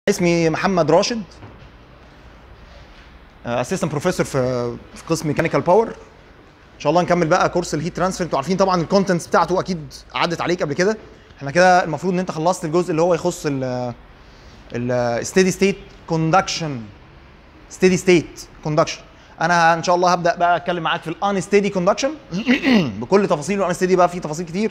اسمي محمد راشد اسيستنت بروفيسور في في قسم ميكانيكال باور ان شاء الله نكمل بقى كورس الهيت ترانسفير انتوا عارفين طبعا الكونتنتس بتاعته اكيد عدت عليك قبل كده احنا كده المفروض ان انت خلصت الجزء اللي هو يخص ال الستيدي ستيت كوندكشن ستيدي ستيت كوندكشن انا ان شاء الله هبدا بقى اتكلم معاك في الان ستيدي كوندكشن بكل تفاصيله الان ستيدي بقى فيه تفاصيل كتير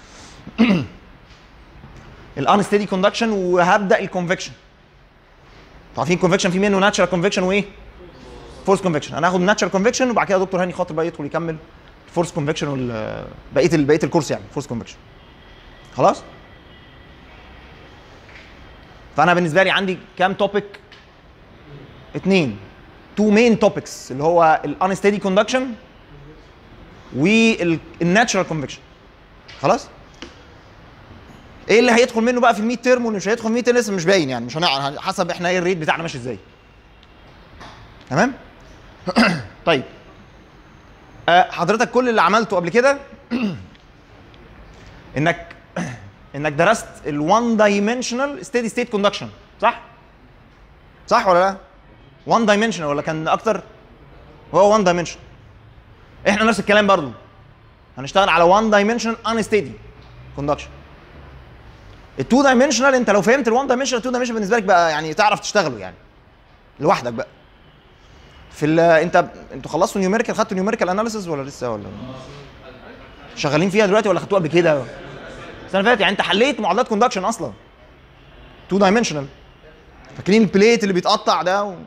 الان ستيدي كوندكشن وهبدا الكونفكشن عارفين الكونفكشن في منه ناتشرال كونفكشن وايه فورس كونفكشن انا هاخد ناتشرال كونفكشن وبعد كده دكتور هاني خاطر بقى يدخل يكمل الفورس كونفكشن وال بقيه ال- بقيه الكورس يعني فورس كونفكشن خلاص فانا بالنسبه لي عندي كام توبيك اتنين تو مين توبكس اللي هو الانستيدي كوندكشن والناتشرال كونفكشن خلاص ايه اللي هيدخل منه بقى في الميد تيرم واللي مش هيدخل في الميد تيرم لسه مش باين يعني مش هنعرف حسب احنا ايه الريت بتاعنا ماشي ازاي تمام طيب آه، حضرتك كل اللي عملته قبل كده انك انك درست ال1 دايمنشنال ستيدي ستيت كوندكشن صح صح ولا لا 1 دايمنشنال ولا كان اكتر هو 1 دايمنشن احنا نفس الكلام برضو هنشتغل على 1 دايمنشنال ان ستيدي كوندكشن ال2 دايمنشنال انت لو فهمت ال1 دايمنشنال 2 دايمنشنال بالنسبه لك بقى يعني تعرف تشتغله يعني لوحدك بقى في ال انت انتوا خلصتوا نيوميريكال خدتوا نيوميريكال اناليسيس ولا لسه ولا شغالين فيها دلوقتي ولا خدتوها قبل كده السنه اللي فاتت يعني انت حليت معادلات كوندكشن اصلا 2 دايمنشنال فاكرين البليت اللي بيتقطع ده و...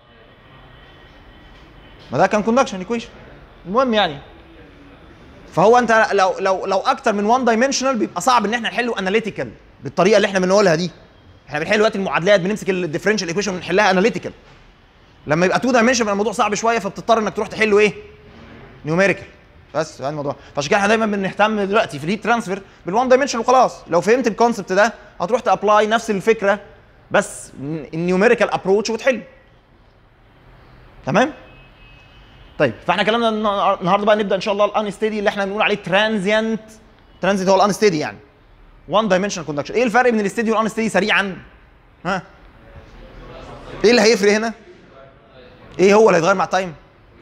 ما ده كان كوندكشن ايكويشن المهم يعني فهو انت لو لو لو اكتر من 1 دايمنشنال بيبقى صعب ان احنا نحله اناليتيكال بالطريقه اللي احنا بنقولها دي احنا بنحل دلوقتي المعادلات بنمسك الديفرنشال ايكويشن ونحلها اناليتيكال لما يبقى 2 دايمنشن بيبقى الموضوع صعب شويه فبتضطر انك تروح تحله ايه نيوميريكال بس هذا الموضوع فعشان كده احنا دايما بنهتم دلوقتي في الهيت ترانسفير بالوان دايمنشن وخلاص لو فهمت الكونسبت ده هتروح تابلاي نفس الفكره بس النيوميريكال ابروتش وتحل تمام طيب فاحنا كلامنا النا- النهارده بقى نبدا ان شاء الله الان ستيدي اللي احنا بنقول عليه ترانزيانت ترانزيت هو الان ستيدي يعني 1 دايمنشن كوندكشن ايه الفرق بين الاستدي والان ستيدي سريعا ها ايه اللي هيفرق هنا ايه هو اللي هيتغير مع التايم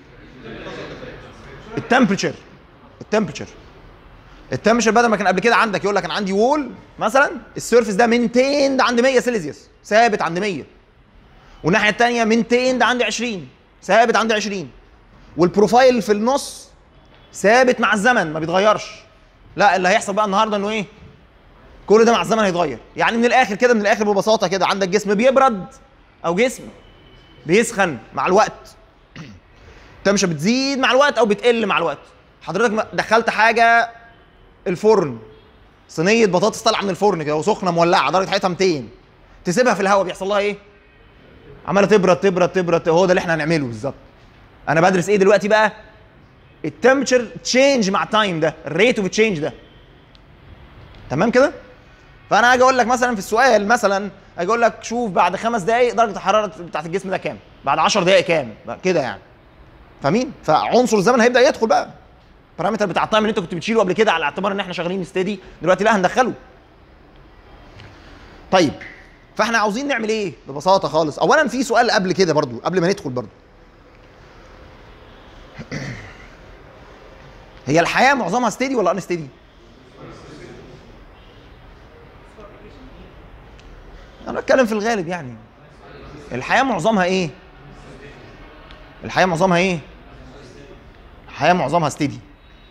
التمبريتشر التمبريتشر التمبريتشر بدل ما كان قبل كده عندك يقول لك انا عندي وول مثلا السيرفيس ده مينتيند عند 100 سيليزيوس ثابت عند 100 والناحيه الثانيه مينتيند عند 20 ثابت عند 20 والبروفايل في النص ثابت مع الزمن ما بيتغيرش لا اللي هيحصل بقى النهارده انه ايه كل ده مع الزمن هيتغير يعني من الاخر كده من الاخر ببساطه كده عندك جسم بيبرد او جسم بيسخن مع الوقت التمشى بتزيد مع الوقت او بتقل مع الوقت حضرتك ما- دخلت حاجه الفرن صينيه بطاطس طالعه من الفرن كده وسخنه مولعه درجه حرارتها 200 تسيبها في الهواء بيحصل لها ايه عماله تبرد تبرد تبرد هو ده اللي احنا هنعمله بالظبط انا بدرس ايه دلوقتي بقى التمبرتشر تشينج مع التايم ده الريت اوف تشينج ده تمام كده فانا هاجي اقول لك مثلا في السؤال مثلا اجي اقول لك شوف بعد خمس دقائق درجه الحراره بتاعت الجسم ده كام بعد 10 دقائق كام بقى كده يعني فاهمين فعنصر الزمن هيبدا يدخل بقى البارامتر بتاع التايم اللي انت كنت بتشيله قبل كده على اعتبار ان احنا شغالين ستيدي دلوقتي لا هندخله طيب فاحنا عاوزين نعمل ايه ببساطه خالص اولا في سؤال قبل كده برضو قبل ما ندخل برضو هي الحياه معظمها ستيدي ولا ان ستيدي انا بتكلم في الغالب يعني الحياه معظمها ايه الحياه معظمها ايه الحياه معظمها ستيدي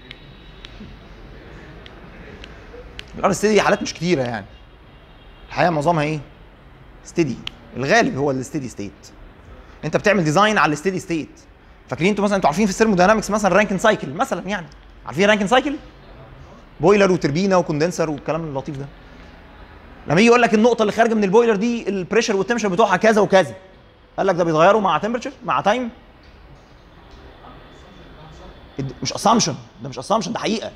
الار ستيدي حالات مش كتيره يعني الحياه معظمها ايه ستيدي الغالب هو الستيدي ستيت انت بتعمل ديزاين على الستيدي ستيت فاكرين انتوا مثلا انتوا عارفين في الثيرموداينامكس مثلا رانكن سايكل مثلا يعني عارفين رانكن سايكل بويلر وتربينه وكوندنسر والكلام اللطيف ده لما يجي يقول لك النقطه اللي خارجه من البويلر دي البريشر والتمشر بتوعها كذا وكذا قال لك ده بيتغيروا مع تمبرتشر مع تايم مش اسامبشن ده مش اسامبشن ده حقيقه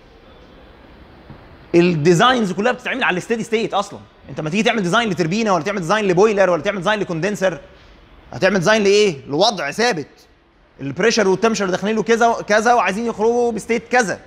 الديزاينز كلها بتتعمل على الستيدي ستيت اصلا انت لما تيجي تعمل ديزاين لتربينه ولا تعمل ديزاين لبويلر ولا تعمل ديزاين لكوندنسر هتعمل ديزاين لايه لوضع ثابت البريشر والتمشر داخلين له كذا كذا وعايزين يخرجوا بستيت كذا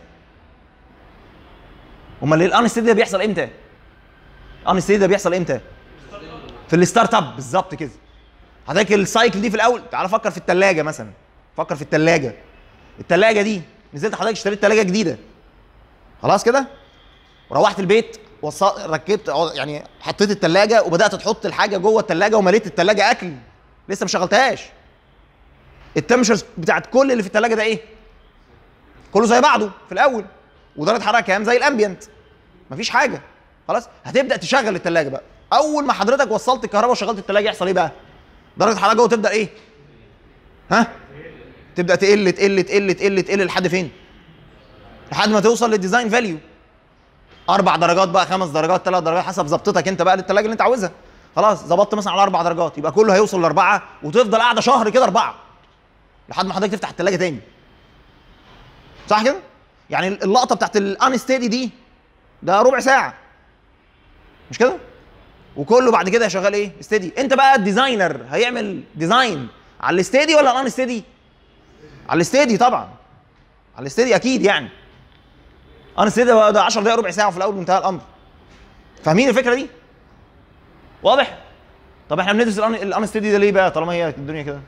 امال الان ستيدي ده بيحصل امتى الان ستيدي ده بيحصل امتى في الستارت اب بالظبط كده حضرتك السايكل دي في الاول تعال فكر في الثلاجه مثلا فكر في الثلاجه الثلاجه دي نزلت حضرتك اشتريت ثلاجه جديده خلاص كده روحت البيت وصل ركبت يعني حطيت الثلاجه وبدات تحط الحاجه جوه الثلاجه ومليت الثلاجه اكل لسه ما شغلتهاش التمشرز بتاعت كل اللي في الثلاجه ده ايه كله زي بعضه في الاول ودرجه حراره كام زي الامبيانت مفيش حاجه خلاص هتبدا تشغل الثلاجه بقى اول ما حضرتك وصلت الكهرباء وشغلت الثلاجه يحصل ايه بقى درجه الحراره جوه تبدا ايه ها تبدا تقل تقل تقل تقل تقل لحد فين لحد ما توصل للديزاين فاليو اربع درجات بقى خمس درجات ثلاث درجات حسب ظبطتك انت بقى للثلاجه اللي انت عاوزها خلاص ظبطت مثلا على اربع درجات يبقى كله هيوصل لاربعه وتفضل قاعده شهر كده اربعه لحد ما حضرتك تفتح الثلاجه تاني صح كده يعني اللقطه بتاعت الانستيدي دي ده ربع ساعه مش كده وكله بعد كده شغال ايه استدي انت بقى الديزاينر هيعمل ديزاين على الاستدي ولا الان استدي على الاستدي طبعا على الاستدي اكيد يعني ان استدي ده 10 دقايق ربع ساعه في الاول وانتهى الامر فاهمين الفكره دي واضح طب احنا بندرس الان استدي ده ليه بقى طالما هي الدنيا كده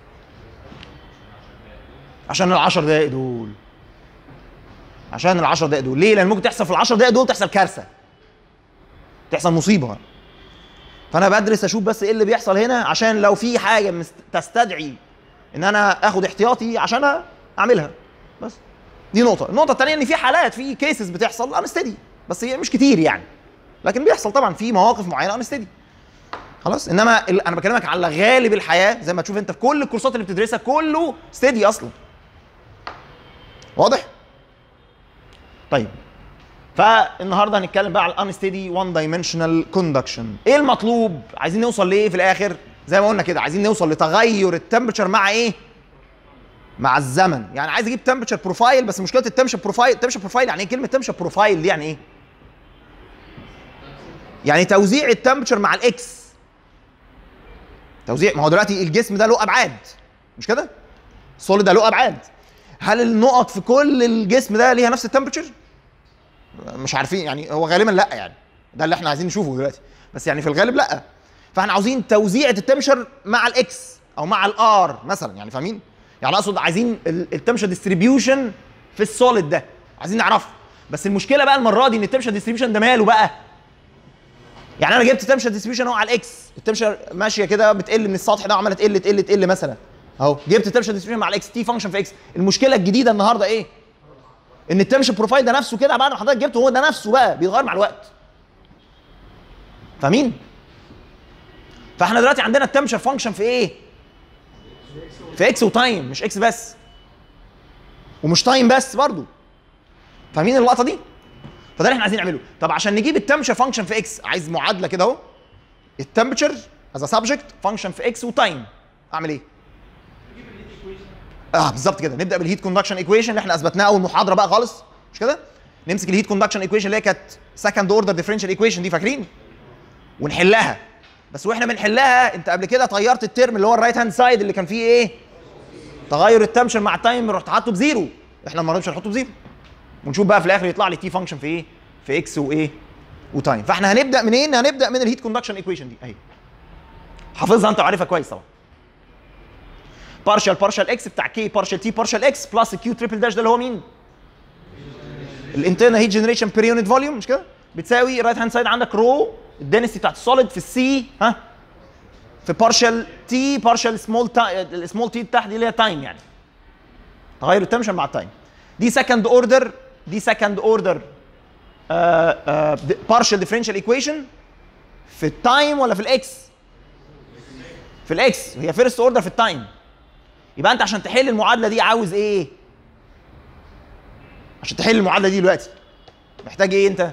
عشان ال 10 دقايق دول عشان ال 10 دقايق دول ليه لان ممكن تحصل في ال 10 دقايق دول تحصل كارثه تحصل مصيبه فانا بدرس اشوف بس ايه اللي بيحصل هنا عشان لو في حاجه مست- تستدعي ان انا اخد احتياطي عشان اعملها بس دي نقطه النقطه الثانيه ان في حالات في كيسز بتحصل انستدي بس هي مش كتير يعني لكن بيحصل طبعا في مواقف معينه انستدي خلاص انما ال- انا بكلمك على غالب الحياه زي ما تشوف انت في كل الكورسات اللي بتدرسها كله ستدي اصلا واضح طيب فالنهارده هنتكلم بقى على الانستدي وان دايمنشنال كوندكشن ايه المطلوب عايزين نوصل لايه في الاخر زي ما قلنا كده عايزين نوصل لتغير التمبرتشر مع ايه مع الزمن يعني عايز اجيب تمبرتشر بروفايل بس مشكله التمبرتشر بروفايل التمبرتشر بروفايل يعني ايه كلمه تمبرتشر بروفايل دي يعني ايه يعني توزيع التمبرتشر مع الاكس توزيع ما هو دلوقتي الجسم ده له ابعاد مش كده السوليد ده له ابعاد هل النقط في كل الجسم ده ليها نفس التمبرتشر مش عارفين يعني هو غالبا لا يعني ده اللي احنا عايزين نشوفه دلوقتي بس يعني في الغالب لا فاحنا عاوزين توزيعة التمشر مع الاكس او مع الار مثلا يعني فاهمين يعني اقصد عايزين التمشر ديستريبيوشن في السوليد ده عايزين نعرفه بس المشكله بقى المره دي ان التمشر ديستريبيوشن ده ماله بقى يعني انا جبت تمشر ديستريبيوشن اهو على الاكس التمشر ماشيه كده بتقل من السطح ده عماله تقل تقل تقل مثلا اهو جبت التمشر ديستريبيوشن مع الاكس تي فانكشن في اكس المشكله الجديده النهارده ايه ان التمشر بروفايل ده نفسه كده بعد ما حضرتك جبته هو ده نفسه بقى بيتغير مع الوقت فاهمين فاحنا دلوقتي عندنا التمشر فانكشن في ايه في اكس وتايم مش اكس بس ومش تايم بس برضو فاهمين اللقطه دي فده اللي احنا عايزين نعمله طب عشان نجيب التمشر فانكشن في اكس عايز معادله كده اهو التمبرتشر از سبجكت فانكشن في اكس وتايم اعمل ايه اه بالظبط كده نبدا بالهيت كوندكشن ايكويشن اللي احنا اثبتناها اول محاضره بقى خالص مش كده نمسك الهيت كوندكشن ايكويشن اللي هي كانت سكند اوردر ديفرنشال ايكويشن دي فاكرين ونحلها بس واحنا بنحلها انت قبل كده طيرت الترم اللي هو الرايت هاند سايد اللي كان فيه ايه تغير التمشن مع التايم رحت حاطه بزيرو احنا المره دي مش هنحطه بزيرو ونشوف بقى في الاخر يطلع لي تي فانكشن في ايه في اكس وايه وتايم فاحنا هنبدا منين هنبدا من الهيت كوندكشن ايكويشن دي اهي حافظها انت وعارفها كويس طبعا بارشال بارشال اكس بتاع كي بارشال تي بارشال اكس بلس الكيو تريبل داش ده اللي هو مين؟ الانترنال هيت جنريشن بير يونت فوليوم مش كده؟ بتساوي رايت هاند سايد عندك رو الدنسيتي بتاعت السوليد في السي ها في بارشال تي بارشال سمول السمول تي تحت دي اللي هي تايم يعني تغير التنشن مع التايم دي سكند اوردر دي سكند اوردر بارشال ديفرنشال ايكويشن في التايم ولا في الاكس؟ في الاكس هي فيرست اوردر في التايم يبقى انت عشان تحل المعادله دي عاوز ايه عشان تحل المعادله دي دلوقتي محتاج ايه انت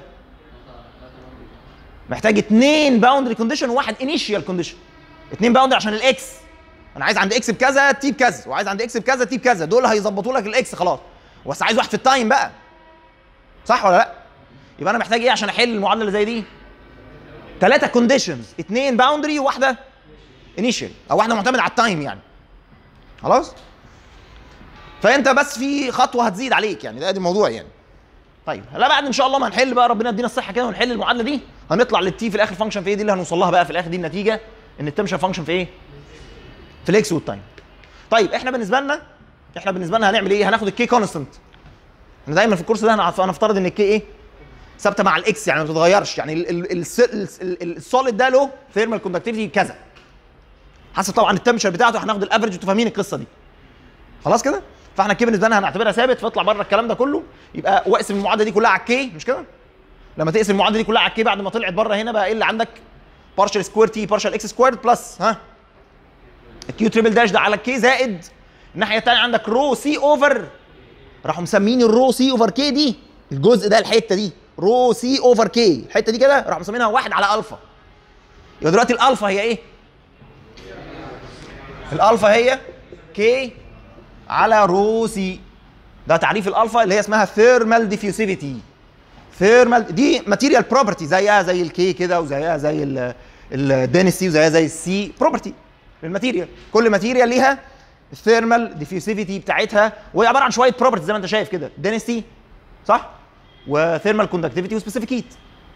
محتاج اتنين باوندري كونديشن وواحد انيشيال كونديشن اتنين باوندري عشان الاكس انا عايز عند اكس بكذا تي بكذا وعايز عند اكس بكذا تي بكذا دول هيظبطوا لك الاكس خلاص بس عايز واحد في التايم بقى صح ولا لا يبقى انا محتاج ايه عشان احل المعادله اللي زي دي ثلاثه كونديشنز اتنين باوندري وواحده انيشيال او واحده معتمده على التايم يعني خلاص فانت بس في خطوه هتزيد عليك يعني ده, ده الموضوع يعني طيب لا بعد ان شاء الله ما هنحل بقى ربنا يدينا الصحه كده ونحل المعادله دي هنطلع للتي في الاخر فانكشن في ايه دي اللي هنوصل لها بقى في الاخر دي النتيجه ان التمشر فانكشن في ايه في الاكس والتايم طيب احنا بالنسبه لنا احنا بالنسبه لنا هنعمل ايه هناخد الكي كونستنت احنا دايما في الكورس ده هنعرف- هنفترض ان الكي ايه ثابته مع الاكس يعني ما بتتغيرش يعني ال- ال- الس- ال- ال- السوليد ده له ثيرمال كوندكتيفيتي كذا حسب طبعا التمشر بتاعته هناخد الافرج انتوا فاهمين القصه دي خلاص كده فاحنا الكي بالنسبه لنا هنعتبرها ثابت فاطلع بره الكلام ده كله يبقى واقسم المعادله دي كلها على الكي مش كده لما تقسم المعادله دي كلها على الكي بعد ما طلعت بره هنا بقى ايه اللي عندك بارشل سكوير تي بارشل اكس سكوير بلس ها الكيو تريبل داش ده على الكي زائد الناحيه الثانيه عندك رو سي اوفر راحوا مسمين الرو سي اوفر كي دي الجزء ده الحته دي رو سي اوفر كي الحته دي كده راحوا مسمينها واحد على الفا يبقى دلوقتي الالفا هي ايه؟ الالفا هي كي على رو سي ده تعريف الالفا اللي هي اسمها ثيرمال ديفيوسيفيتي ثيرمال دي ماتيريال بروبرتي زيها زي الكي كده وزيها زي الدينستي وزيها زي السي بروبرتي للماتيريال كل ماتيريال ليها الثيرمال ديفيوسيفيتي بتاعتها وهي عباره عن شويه بروبرتي زي ما انت شايف كده دينستي صح وثيرمال كوندكتيفيتي وسبيسيفيك هيت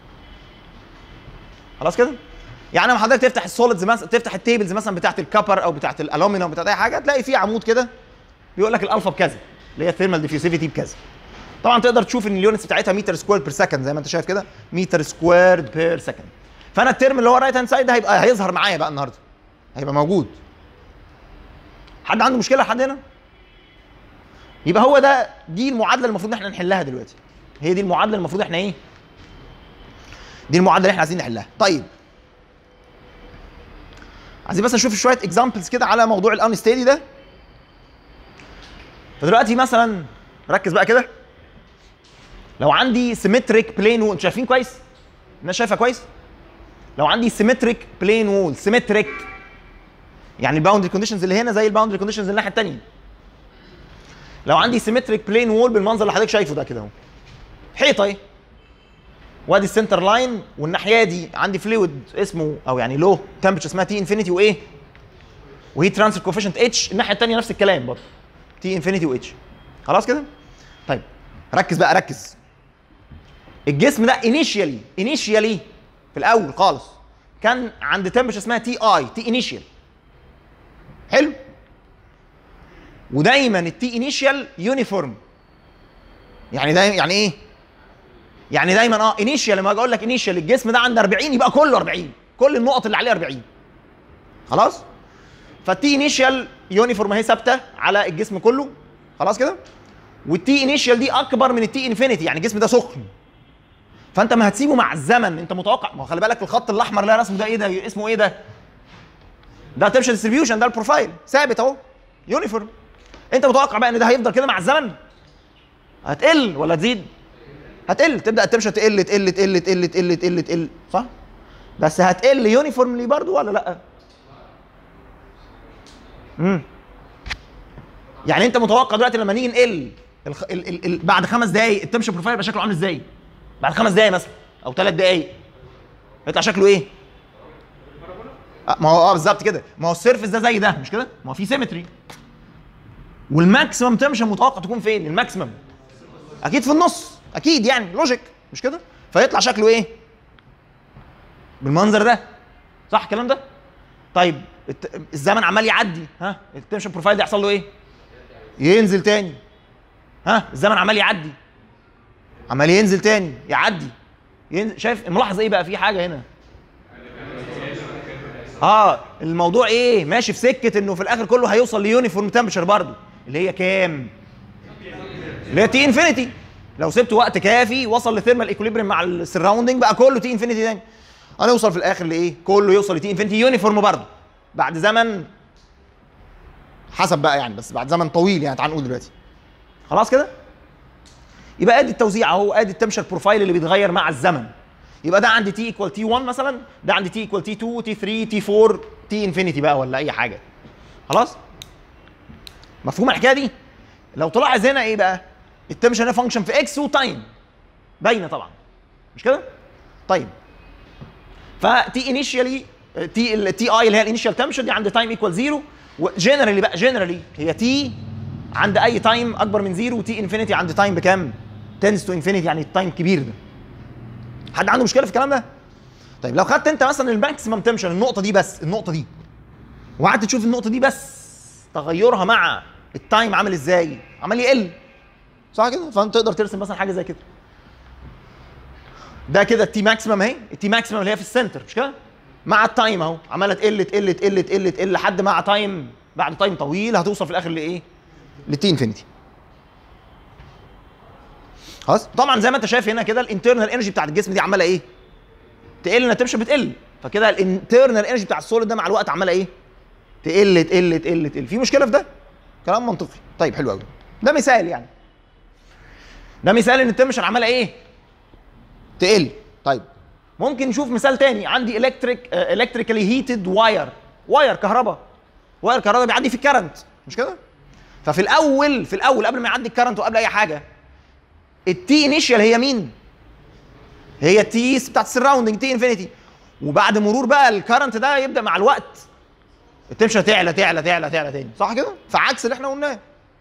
خلاص كده يعني لما حضرتك تفتح السوليدز مثلا تفتح التيبلز مثلا بتاعت الكبر او بتاعت الالومنيوم بتاعت اي حاجه تلاقي فيه عمود كده بيقول لك الالفا بكذا اللي هي الثيرمال ديفيوسيفيتي بكذا طبعا تقدر تشوف ان اليونتس بتاعتها متر سكوير بير سكند زي ما انت شايف كده متر سكوير بير سكند فانا الترم اللي هو رايت هاند سايد ده هيبقى هيظهر معايا بقى النهارده هيبقى موجود حد عنده مشكله لحد هنا يبقى هو ده دي المعادله المفروض ان احنا نحلها دلوقتي هي دي المعادله المفروض احنا ايه دي المعادله اللي احنا عايزين نحلها طيب عايزين بس نشوف شويه اكزامبلز كده على موضوع الانستيدي ده فدلوقتي مثلا ركز بقى كده لو عندي سيمتريك بلين وول شايفين كويس الناس شايفه كويس لو عندي سيمتريك بلين وول سيمتريك يعني الباوندري كونديشنز اللي هنا زي الباوندري كونديشنز اللي الناحيه الثانيه لو عندي سيمتريك بلين وول بالمنظر اللي حضرتك شايفه ده كده اهو حيطه اهي وادي السنتر لاين والناحيه دي عندي فلويد اسمه او يعني لو تمبرتشر اسمها تي انفينيتي وايه وهي ترانسفير كوفيشنت اتش الناحيه الثانيه نفس الكلام برضه تي انفينيتي واتش خلاص كده طيب ركز بقى ركز الجسم ده انيشيالي انيشيالي في الاول خالص كان عند تمبرتشر اسمها تي اي تي انيشيال حلو ودايما التي انيشيال يونيفورم يعني دايما يعني ايه يعني دايما اه انيشيال لما اجي اقول لك انيشيال الجسم ده عند 40 يبقى كله 40 كل النقط اللي عليه 40 خلاص فالتي انيشيال يونيفورم اهي ثابته على الجسم كله خلاص كده والتي انيشيال دي اكبر من التي انفينيتي يعني الجسم ده سخن فانت ما هتسيبه مع الزمن انت متوقع ما هو خلي بالك الخط الاحمر اللي انا رسمه ده ايه ده اسمه ايه ده ده تمشي ديستريبيوشن ده البروفايل ثابت اهو يونيفورم انت متوقع بقى ان ده هيفضل كده مع الزمن هتقل ولا تزيد هتقل تبدا التمشى تقل تقل تقل تقل تقل تقل تقل صح بس هتقل يونيفورملي برضو ولا لا امم يعني انت متوقع دلوقتي لما نيجي نقل الخ... ال... ال... ال... بعد خمس دقايق التمشى بروفايل يبقى شكله عامل ازاي بعد خمس دقايق مثلا او ثلاث دقايق يطلع شكله ايه آه، ما هو اه بالظبط كده ما هو السيرفس ده زي ده مش كده ما هو في سيمتري والماكسيمم تمشى متوقع تكون فين الماكسيمم اكيد في النص اكيد يعني لوجيك مش كده فيطلع شكله ايه بالمنظر ده صح الكلام ده طيب الت- الزمن عمال يعدي ها التنشن بروفايل ده يحصل له ايه ينزل تاني ها الزمن عمال يعدي عمال ينزل تاني يعدي ينزل شايف ملاحظ ايه بقى في حاجه هنا اه الموضوع ايه ماشي في سكه انه في الاخر كله هيوصل ليونيفورم تمبرشر برضه اللي هي كام اللي هي تي انفينيتي لو سبت وقت كافي وصل لثيرمال ايكوليبريم مع السراوندنج بقى كله تي انفينيتي تاني هنوصل في الاخر لايه كله يوصل لتي انفينيتي يونيفورم برضه بعد زمن حسب بقى يعني بس بعد زمن طويل يعني تعال نقول دلوقتي خلاص كده يبقى ادي التوزيع اهو ادي التمشر بروفايل اللي بيتغير مع الزمن يبقى ده عندي تي ايكوال تي 1 مثلا ده عندي تي ايكوال تي 2 تي 3 تي 4 تي انفينيتي بقى ولا اي حاجه خلاص مفهوم الحكايه دي لو تلاحظ هنا ايه بقى التمشن هنا فانكشن في اكس وتايم باينه طبعا مش كده طيب فتي انيشيالي تي التي اي اللي هي الانيشال تمشن دي عند تايم ايكوال زيرو وجنرالي بقى جنرالي هي تي عند اي تايم اكبر من زيرو وتي انفينيتي عند تايم بكام؟ تنس تو انفينيتي يعني التايم كبير ده حد عنده مشكله في الكلام ده؟ طيب لو خدت انت مثلا الماكسيمم تمشن النقطه دي بس النقطه دي وقعدت تشوف النقطه دي بس تغيرها مع التايم عامل ازاي عمال يقل صح كده فانت تقدر ترسم مثلا حاجه زي كده ده كده التي ماكسيمم اهي التي ماكسيمم اللي هي في السنتر مش كده مع التايم اهو عماله تقل تقل تقل تقل تقل لحد مع تايم بعد تايم طويل هتوصل في الاخر لايه لتي انفينيتي خلاص طبعا زي ما انت شايف هنا كده الانترنال انرجي بتاعت الجسم دي عماله ايه تقل انها تمشي بتقل فكده الانترنال انرجي بتاع السوليد ده مع الوقت عماله ايه تقل تقل تقل تقل في مشكله في ده كلام منطقي طيب حلو قوي ده مثال يعني ده مثال ان التمشن عماله ايه تقل طيب ممكن نشوف مثال تاني عندي الكتريك الكتريكالي هيتد واير واير كهرباء واير كهرباء بيعدي في الكرنت مش كده ففي الاول في الاول قبل ما يعدي الكرنت وقبل اي حاجه التي انيشال هي مين هي التي بتاعت السراوندنج تي انفينيتي وبعد مرور بقى الكرنت ده يبدا مع الوقت التمشى تعلى تعلى تعلى تعلى تاني صح كده فعكس اللي احنا قلناه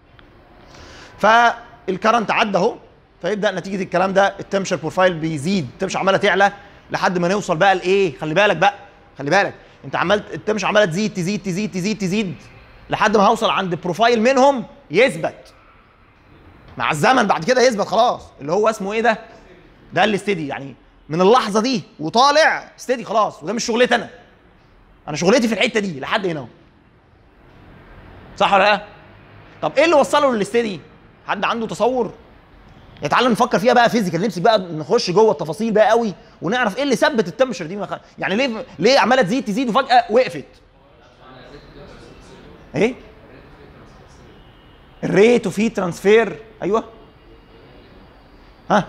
فالكرنت عدى اهو فيبدا نتيجه الكلام ده التمشر بروفايل بيزيد التمشى عماله تعلى لحد ما نوصل بقى لايه خلي بالك بقى خلي بالك انت عمال التمشى عماله تزيد تزيد تزيد تزيد تزيد لحد ما هوصل عند بروفايل منهم يثبت مع الزمن بعد كده يثبت خلاص اللي هو اسمه ايه ده ده الاستدي يعني من اللحظه دي وطالع استدي خلاص وده مش شغلتي انا انا شغلتي في الحته دي لحد هنا اهو صح ولا لا طب ايه اللي وصله للاستدي حد عنده تصور يا تعالى نفكر فيها بقى فيزيكال نمسك بقى نخش جوه التفاصيل بقى قوي ونعرف ايه اللي ثبت التمشر دي مخ... يعني ليه ليه عماله تزيد تزيد وفجاه وقفت ايه الريت وفي ترانسفير ايوه ها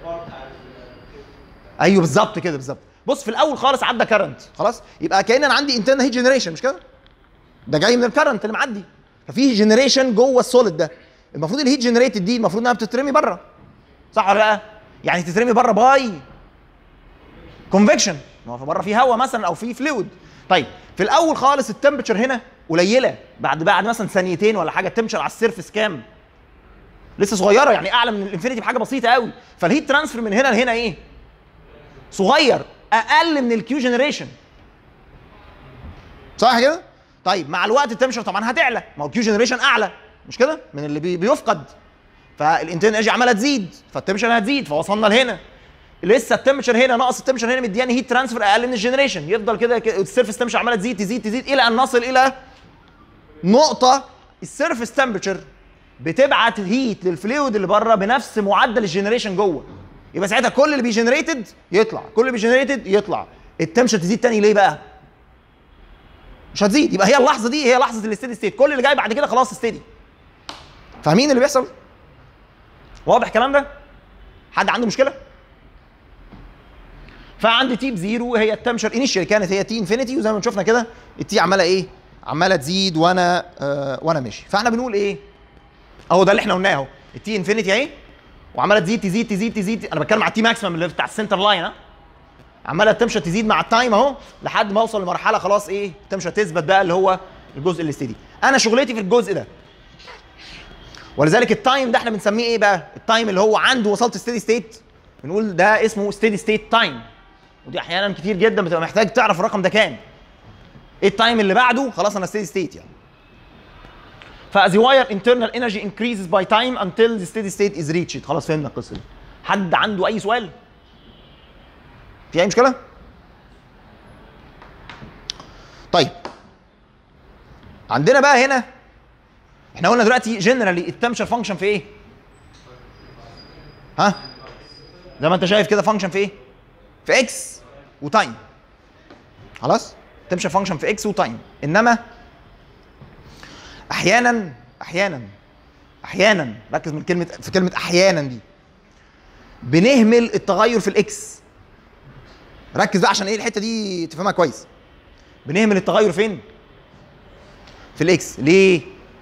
ايوه بالظبط كده بالظبط بص في الاول خالص عدى كرنت خلاص يبقى كان انا عندي انترنال هيت جنريشن مش كده ده جاي من الكرنت اللي معدي ففي جنريشن جوه السوليد ده المفروض الهيت جنريتد دي المفروض انها بتترمي بره صح ولا لا يعني تترمي بره باي كونفكشن ما هو بره في هواء مثلا او في فلويد طيب في الاول خالص التمبرتشر هنا قليله بعد بعد مثلا ثانيتين ولا حاجه التمبرتشر على السيرفس كام لسه صغيره يعني اعلى من الانفينيتي بحاجه بسيطه قوي فالهيت ترانسفير من هنا لهنا ايه صغير اقل من الكيو جنريشن صح كده طيب مع الوقت التمشر طبعا هتعلى ما هو الكيو جنريشن اعلى مش كده من اللي بي بيفقد فالانترنال انرجي عماله تزيد فالتمشر هتزيد فوصلنا لهنا لسه التمشر هنا ناقص التمشر هنا مدياني هيت ترانسفير اقل من الجنريشن يفضل كده السيرفس تمشر عماله تزيد تزيد تزيد الى ان نصل الى نقطه السيرفس تمبرتشر بتبعت هيت للفلويد اللي بره بنفس معدل الجنريشن جوه يبقى ساعتها كل اللي بيجنريتد يطلع كل اللي بيجنريتد يطلع التمشر تزيد تاني ليه بقى مش هتزيد يبقى هي اللحظه دي هي لحظه الاستدي ستيت كل اللي جاي بعد كده خلاص استدي فاهمين اللي بيحصل واضح الكلام ده حد عنده مشكله فعندي تي بزيرو هي التمشر انيشال كانت هي تي انفينيتي وزي ما شفنا كده التي عماله ايه عماله تزيد وانا آه وانا ماشي فاحنا بنقول ايه اهو ده اللي احنا قلناه اهو التي انفينيتي اهي وعماله تزيد تزيد تزيد تزيد انا بتكلم على التي ماكسيمم اللي بتاع السنتر لاين ها عماله التمشى تزيد مع التايم اهو لحد ما اوصل لمرحله خلاص ايه التمشى تثبت بقى اللي هو الجزء الاستدي انا شغلتي في الجزء ده ولذلك التايم ده احنا بنسميه ايه بقى التايم اللي هو عنده وصلت ستيدي ستيت بنقول ده اسمه ستيدي ستيت تايم ودي احيانا كتير جدا بتبقى محتاج تعرف الرقم ده كام ايه التايم اللي بعده خلاص انا ستيدي ستيت يعني فas the wire internal energy increases by time until the steady state is reached خلاص فهمنا القصه دي حد عنده اي سؤال في اي مشكله طيب عندنا بقى هنا احنا قلنا دلوقتي جنرالي التمشر فانكشن في ايه ها زي ما انت شايف كده فانكشن في ايه في اكس وتايم خلاص تمشر فانكشن في اكس وتايم انما احيانا احيانا احيانا ركز من كلمه في كلمه احيانا دي بنهمل التغير في الاكس ركز بقى عشان ايه الحته دي تفهمها كويس بنهمل التغير فين في الاكس ليه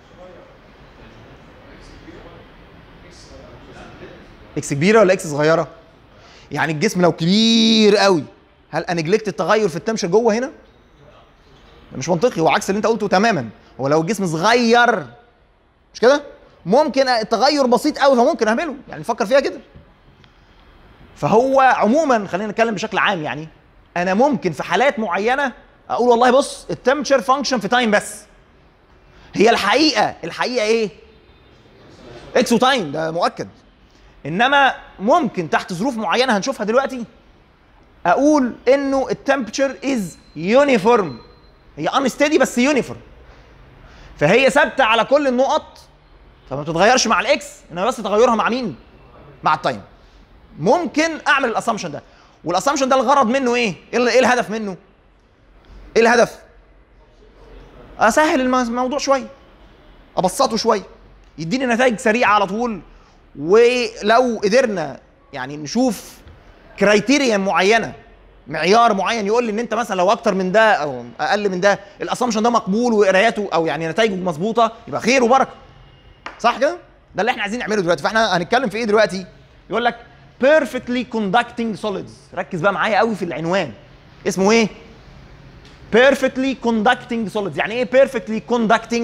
اكس كبيره ولا اكس صغيره يعني الجسم لو كبير قوي هل انجلكت التغير في التمشر جوه هنا مش منطقي هو عكس اللي انت قلته تماما هو لو الجسم صغير مش كده ممكن التغير بسيط قوي فممكن اهمله يعني نفكر فيها كده فهو عموما خلينا نتكلم بشكل عام يعني انا ممكن في حالات معينه اقول والله بص التمبشر فانكشن في تايم بس هي الحقيقه الحقيقه ايه اكس وتايم ده مؤكد انما ممكن تحت ظروف معينه هنشوفها دلوقتي اقول انه التمبشر از يونيفورم هي انستدي بس يونيفورم فهي ثابته على كل النقط فما بتتغيرش مع الاكس انما بس تغيرها مع مين مع التايم ممكن اعمل الاسامبشن ده والاسامبشن ده الغرض منه ايه ايه ال- إيه الهدف منه ايه الهدف اسهل الم- الموضوع شويه ابسطه شويه يديني نتائج سريعه على طول ولو قدرنا يعني نشوف كرايتيريا معينه معيار معين يقول لي ان انت مثلا لو اكتر من ده او اقل من ده الاسامبشن ده مقبول وقراياته او يعني نتائجه مظبوطه يبقى خير وبركه صح كده ده اللي احنا عايزين نعمله دلوقتي فاحنا هنتكلم في ايه دلوقتي يقول لك perfectly conducting solids ركز بقى معايا قوي في العنوان اسمه ايه perfectly conducting solids يعني ايه perfectly conducting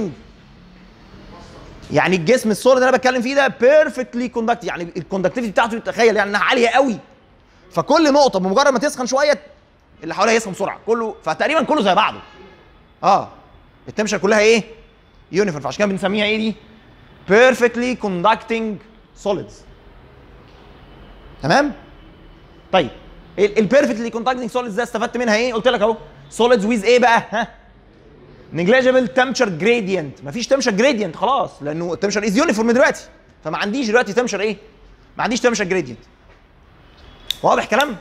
يعني الجسم السوليد اللي انا بتكلم فيه ده بيرفكتلي كوندكت يعني الكوندكتيفيتي بتاعته تخيل يعني انها عاليه قوي فكل نقطه بمجرد ما تسخن شويه اللي حواليها يسخن بسرعه كله فتقريبا كله زي بعضه اه التمشر كلها ايه يونيفورم فعشان كده بنسميها ايه دي بيرفكتلي كوندكتنج سوليدز تمام طيب البيرفكتلي كوندكتنج سوليدز ده استفدت منها ايه قلت لك اهو سوليدز ويز ايه بقى ها نيجليجيبل تمشر جريدينت مفيش تمشر جريدينت خلاص لانه التمشر از يونيفورم دلوقتي فما عنديش دلوقتي تمشر ايه ما عنديش تمشر جريدينت واضح كلام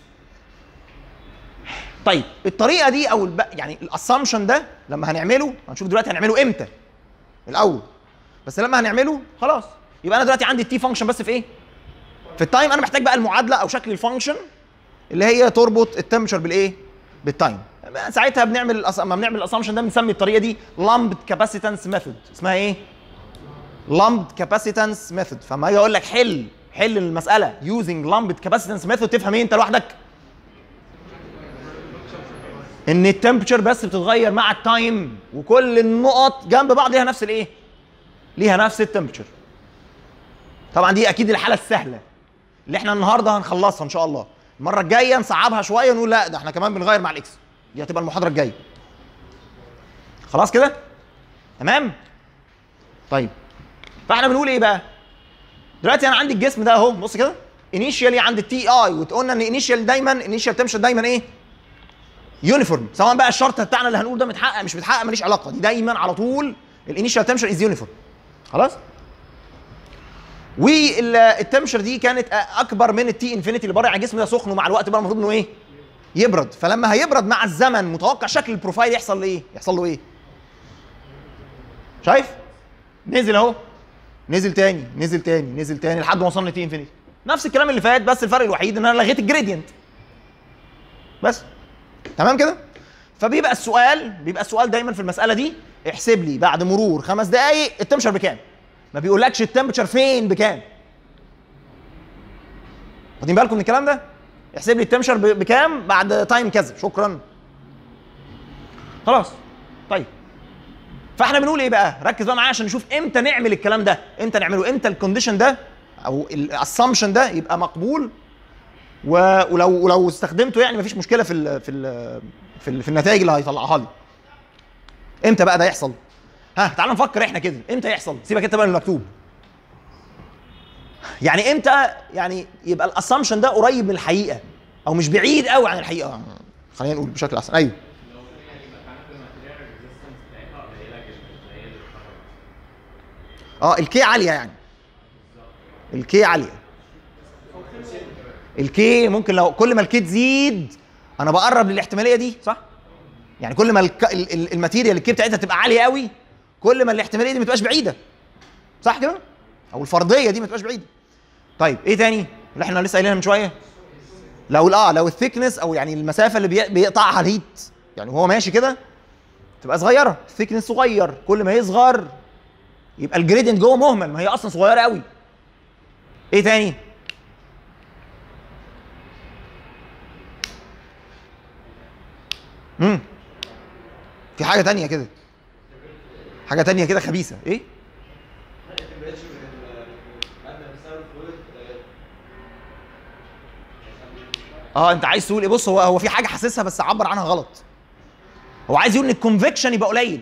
طيب الطريقه دي او الب... يعني الاسامبشن ده لما هنعمله هنشوف دلوقتي هنعمله امتى الاول بس لما هنعمله خلاص يبقى انا دلوقتي عندي التي فانكشن بس في ايه في التايم انا محتاج بقى المعادله او شكل الفانكشن اللي هي تربط التمشر بالايه بالتايم ساعتها بنعمل الأص... لما بنعمل الاسامبشن ده بنسمي الطريقه دي لامبد كاباسيتنس ميثود اسمها ايه لامبد كاباسيتنس ميثود فما اجي اقول لك حل حل المساله يوزنج لامبد كاباسيتنس ميثود تفهم ايه انت لوحدك ان التمبرتشر بس بتتغير مع التايم وكل النقط جنب بعض ليها نفس الايه ليها نفس التمبرتشر طبعا دي اكيد الحاله السهله اللي احنا النهارده هنخلصها ان شاء الله المره الجايه نصعبها شويه ونقول لا ده احنا كمان بنغير مع الاكس دي هتبقى المحاضره الجايه خلاص كده تمام طيب فاحنا بنقول ايه بقى دلوقتي انا عندي الجسم ده اهو بص كده انيشيالي عند التي اي وقلنا ان انيشيال دايما انيشيال تمشي دايما ايه يونيفورم سواء بقى الشرط بتاعنا اللي هنقول ده متحقق مش متحقق ماليش علاقه دي دايما على طول الانيشيال تمشر از يونيفورم خلاص والتمشر دي كانت اكبر من التي انفينيتي اللي بره على الجسم ده سخن ومع الوقت بقى المفروض انه ايه يبرد فلما هيبرد مع الزمن متوقع شكل البروفايل يحصل له ايه يحصل له ايه شايف نزل اهو نزل تاني نزل تاني نزل تاني لحد ما وصلنا تي انفينيتي نفس الكلام اللي فات بس الفرق الوحيد ان انا لغيت الجريدينت بس تمام كده فبيبقى السؤال بيبقى السؤال دايما في المساله دي احسب لي بعد مرور خمس دقائق التمشر بكام ما بيقولكش التمبرتشر فين بكام واخدين بالكم من الكلام ده احسب لي التمشر ب- بكام بعد تايم كذا شكرا خلاص طيب فاحنا بنقول ايه بقى ركز بقى معايا عشان نشوف امتى نعمل الكلام ده امتى نعمله امتى الكونديشن ده او الاسامبشن ده يبقى مقبول و- ولو ولو استخدمته يعني مفيش مشكله في ال في ال في, ال في النتائج اللي هيطلعها لي امتى بقى ده يحصل ها تعال نفكر احنا كده امتى يحصل سيبك انت بقى من المكتوب يعني امتى يعني يبقى الاسامبشن ده قريب من الحقيقه او مش بعيد قوي عن الحقيقه خلينا نقول بشكل احسن ايوه اه الكي عاليه يعني الكي عاليه الكي ممكن لو كل ما الكي تزيد انا بقرب للاحتماليه دي صح يعني كل ما الك... ال- ال- الماتيريال الكي بتاعتها تبقى عاليه قوي كل ما الاحتماليه دي ما تبقاش بعيده صح كده او الفرضيه دي ما تبقاش بعيده طيب ايه تاني اللي احنا لسه قايلينها من شويه لو اه لو الثيكنس او يعني المسافه اللي بي- بيقطعها الهيت يعني وهو ماشي كده تبقى صغيره الثيكنس صغير كل ما يصغر يبقى الجريدينت جوه مهمل ما هي اصلا صغيره قوي ايه تاني امم في حاجه تانية كده حاجه تانية كده خبيثه ايه اه انت عايز تقول ايه بص هو هو في حاجه حاسسها بس عبر عنها غلط هو عايز يقول ان الكونفكشن يبقى قليل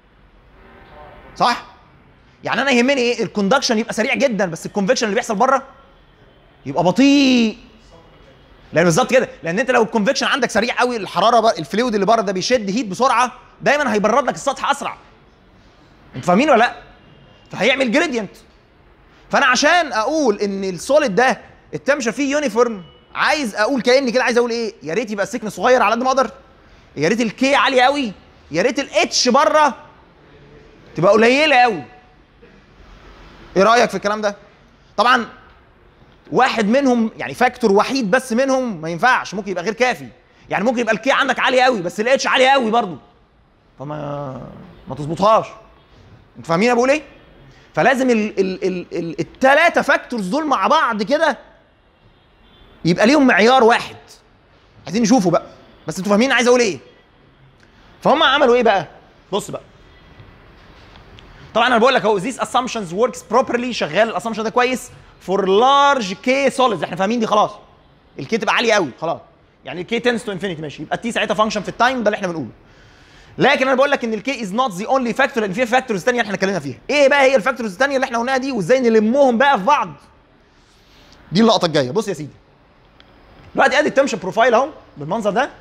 صح يعني انا يهمني ايه الكوندكشن يبقى سريع جدا بس الكونفكشن اللي بيحصل بره يبقى بطيء لان بالظبط كده لان انت لو الكونفكشن عندك سريع قوي الحراره بقى الفلويد اللي بره ده بيشد هيت بسرعه دايما هيبرد لك السطح اسرع انتوا فاهمين ولا لا فهيعمل جريدينت فانا عشان اقول ان السوليد ده التمشر فيه يونيفورم عايز اقول كاني كده عايز اقول ايه يا ريت يبقى السكن صغير على قد ما اقدر يا ريت الكي عاليه قوي يا ريت الاتش بره تبقى قليله قوي ايه رايك في الكلام ده طبعا واحد منهم يعني فاكتور وحيد بس منهم ما ينفعش ممكن يبقى غير كافي يعني ممكن يبقى الكي عندك عالي قوي بس الاتش عالي قوي برضه فما ما تظبطهاش انتوا فاهمين انا بقول ايه فلازم ال ال ال ال الثلاثه فاكتورز دول مع بعض كده يبقى ليهم معيار واحد عايزين نشوفه بقى بس انتوا فاهمين عايز اقول ايه فهم عملوا ايه بقى بص بقى طبعا انا بقول لك اهو these assumptions works properly شغال الاسامبشن ده كويس for large k solids احنا فاهمين دي خلاص الكي تبقى عاليه قوي خلاص يعني الكي tends to infinity ماشي يبقى التي ساعتها فانكشن في التايم ده اللي احنا بنقوله لكن انا بقول لك ان الكي از نوت ذا اونلي فاكتور لان في فاكتورز ثانيه احنا اتكلمنا فيها ايه بقى هي الفاكتورز الثانيه اللي احنا قلناها دي وازاي نلمهم بقى في بعض دي اللقطه الجايه بص يا سيدي دلوقتي ادي التمشن بروفايل اهو بالمنظر ده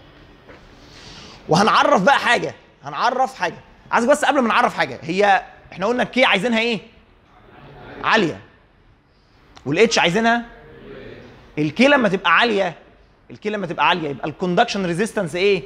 وهنعرف بقى حاجه هنعرف حاجه عايزك بس قبل ما نعرف حاجه هي احنا قلنا الكي عايزينها ايه عاليه والاتش عايزينها الكي لما تبقى عاليه الكي لما تبقى عاليه يبقى الكوندكشن ريزيستنس ايه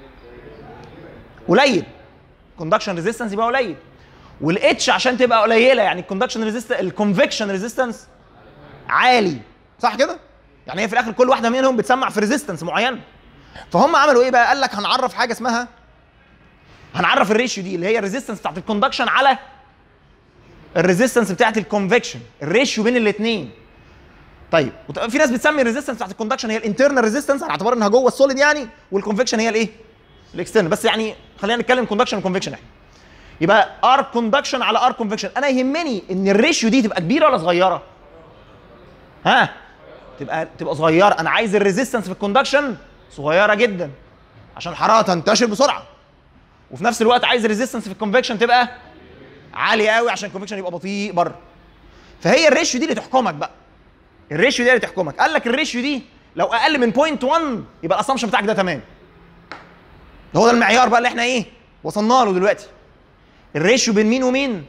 قليل كوندكشن ريزيستنس يبقى قليل والاتش عشان تبقى قليله يعني الكوندكشن ريزيستنس الكونفكشن ريزيستنس عالي صح كده يعني هي في الاخر كل واحده منهم بتسمع في ريزيستنس معين فهم عملوا ايه بقى قال لك هنعرف حاجه اسمها هنعرف الريشيو دي اللي هي الريزيستنس بتاعت الكوندكشن على الريزيستنس بتاعت الكونفكشن الريشيو بين الاثنين طيب وط- في ناس بتسمي الريزيستنس بتاعت الكوندكشن هي الانترنال ريزيستنس على اعتبار انها جوه السوليد يعني والكونفكشن هي الايه الاكسترنال بس يعني خلينا نتكلم كوندكشن وكونفكشن احنا يبقى ار كوندكشن على ار كونفكشن انا يهمني ان الريشيو دي تبقى كبيره ولا صغيره ها تبقى تبقى صغيره انا عايز الريزيستنس في الكوندكشن صغيره جدا عشان الحراره تنتشر بسرعه وفي نفس الوقت عايز الريزيستنس في الكونفكشن تبقى عاليه قوي عشان الكونفكشن يبقى بطيء بره فهي الريشيو دي اللي تحكمك بقى الريشيو دي اللي تحكمك قال لك الريشيو دي لو اقل من 0.1 يبقى الاسامبشن بتاعك ده تمام هو ده المعيار بقى اللي احنا ايه وصلنا له دلوقتي الريشيو بين مين ومين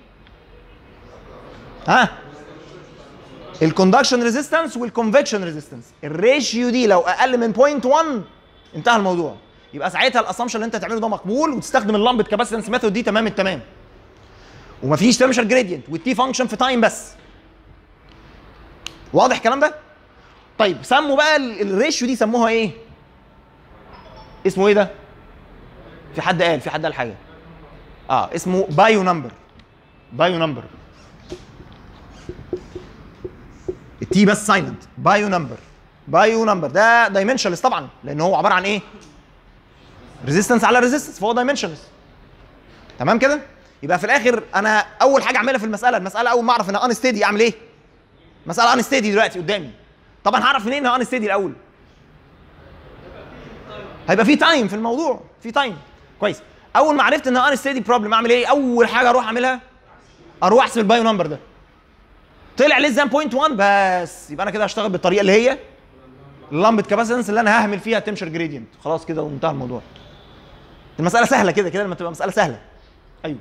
ها الكوندكشن ريزيستنس والكونفكشن ريزيستنس الريشيو دي لو اقل من 0.1 انتهى الموضوع يبقى ساعتها الاسامبشن اللي انت تعمله ده مقبول وتستخدم اللمبه كاباسيتنس ميثود دي تمام التمام ومفيش تمشر جريدينت والتي فانكشن في تايم بس واضح الكلام ده طيب سموا بقى ال- الريشيو دي سموها ايه اسمه ايه ده في حد قال في حد قال حاجه اه اسمه بايو نمبر بايو نمبر التي بس سايلنت بايو نمبر بايو نمبر ده دايمنشنلس طبعا لان هو عباره عن ايه ريزيستنس على ريزيستنس فهو دايمنشنلس تمام كده يبقى في الاخر انا اول حاجه اعملها في المساله المساله اول ما اعرف انها ان ستيدي اعمل ايه مساله ان ستيدي دلوقتي قدامي طبعا هعرف منين انها ان ستيدي الاول هيبقى في تايم في الموضوع في تايم كويس اول ما عرفت انها ان ستيدي بروبلم اعمل ايه اول حاجه اروح اعملها اروح احسب البايو نمبر ده طلع ليس ذان 0.1 بس يبقى انا كده هشتغل بالطريقه اللي هي اللمبه كاباسيتنس اللي انا ههمل فيها تمشر جريدينت خلاص كده وانتهى الموضوع المساله سهله كده كده لما تبقى مساله سهله ايوه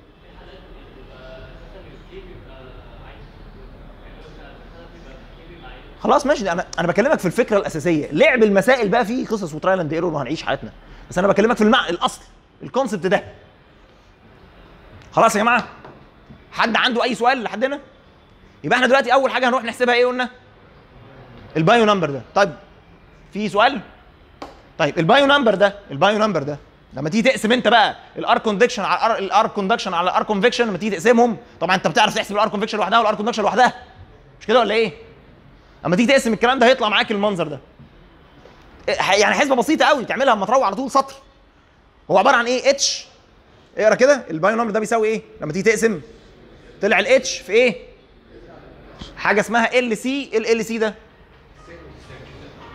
خلاص ماشي ده انا انا بكلمك في الفكره الاساسيه لعب المسائل بقى فيه قصص وترايل اند ايرور وهنعيش حياتنا بس انا بكلمك في المع... الاصل الكونسبت ده خلاص يا جماعه حد عنده اي سؤال لحد هنا يبقى احنا دلوقتي اول حاجه هنروح نحسبها ايه قلنا البايو نمبر ده طيب في سؤال طيب البايو نمبر ده البايو نمبر ده لما تيجي تقسم انت بقى الار كوندكشن على الار الار كوندكشن على الار كونفكشن لما تيجي تقسمهم طبعا انت بتعرف تحسب الار كونفكشن لوحدها والار كوندكشن لوحدها مش كده ولا ايه؟ اما تيجي تقسم الكلام ده هيطلع معاك المنظر ده إيه، يعني حسبه بسيطه قوي تعملها اما تروح على طول سطر هو عباره عن ايه اتش اقرا كده البايو نمبر ده بيساوي ايه لما تيجي تقسم طلع الاتش في ايه حاجه اسمها ال سي ال ال سي ده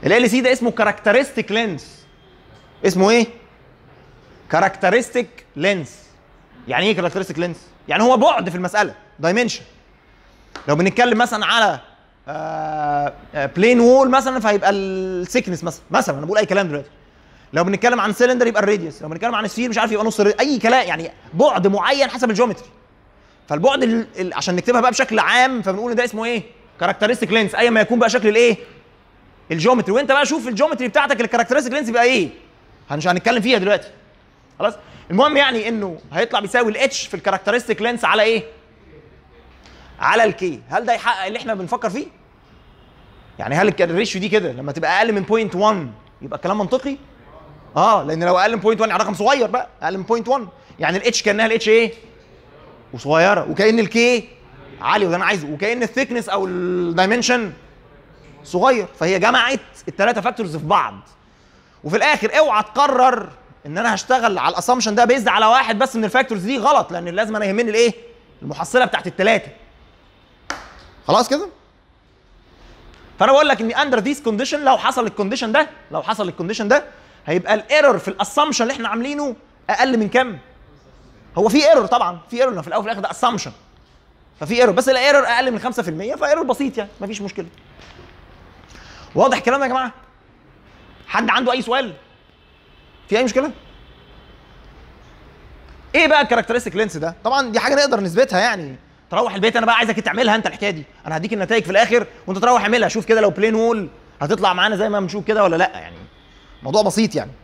ال سي ده اسمه كاركترستيك لينس اسمه ايه كاركترستيك لينس يعني ايه كاركترستيك لينس يعني هو بعد في المساله دايمنشن لو بنتكلم مثلا على بلين وول مثلا فهيبقى السيكنس مثلا مثلا انا بقول اي كلام دلوقتي لو بنتكلم عن سيلندر يبقى الراديوس لو بنتكلم عن سفير مش عارف يبقى نص الراديوس. اي كلام يعني بعد معين حسب الجيومتري فالبعد ال... ال... عشان نكتبها بقى بشكل عام فبنقول إن ده اسمه ايه كاركترستيك لينس ايا ما يكون بقى شكل الايه الجيومتري وانت بقى شوف الجيومتري بتاعتك الكاركترستيك لينس بيبقى ايه مش هنتكلم فيها دلوقتي خلاص المهم يعني انه هيطلع بيساوي الاتش في الكاركترستيك لينس على ايه على الكي هل ده يحقق اللي احنا بنفكر فيه يعني هل الك- الريشيو دي كده لما تبقى اقل من 0.1 يبقى الكلام منطقي اه لان لو اقل من 0.1 يعني رقم صغير بقى اقل من 0.1 يعني الاتش كانها الاتش ايه وصغيره وكان الكي عالي وده انا عايزه وكان الثيكنس او الدايمنشن صغير فهي جمعت الثلاثه فاكتورز في بعض وفي الاخر اوعى تقرر ان انا هشتغل على الاسامبشن ده بيزد على واحد بس من الفاكتورز دي غلط لان لازم انا يهمني الايه المحصله بتاعت الثلاثه خلاص كده فانا بقول لك ان اندر ذيس كونديشن لو حصل الكونديشن ده لو حصل الكونديشن ده هيبقى الايرور في الاسامبشن اللي احنا عاملينه اقل من كام هو في ايرور طبعا في ايرور في الاول وفي الاخر ده اسامبشن ففي ايرور بس الايرور اقل من 5% فايرور بسيط يعني مفيش مشكله واضح الكلام ده يا جماعه حد عنده اي سؤال في اي مشكله ايه بقى الكاركترستيك لينس ده طبعا دي حاجه نقدر نثبتها يعني تروح البيت انا بقى عايزك تعملها انت الحكايه دي انا هديك النتائج في الاخر وانت تروح اعملها شوف كده لو بلين وول هتطلع معانا زي ما بنشوف كده ولا لا يعني موضوع بسيط يعني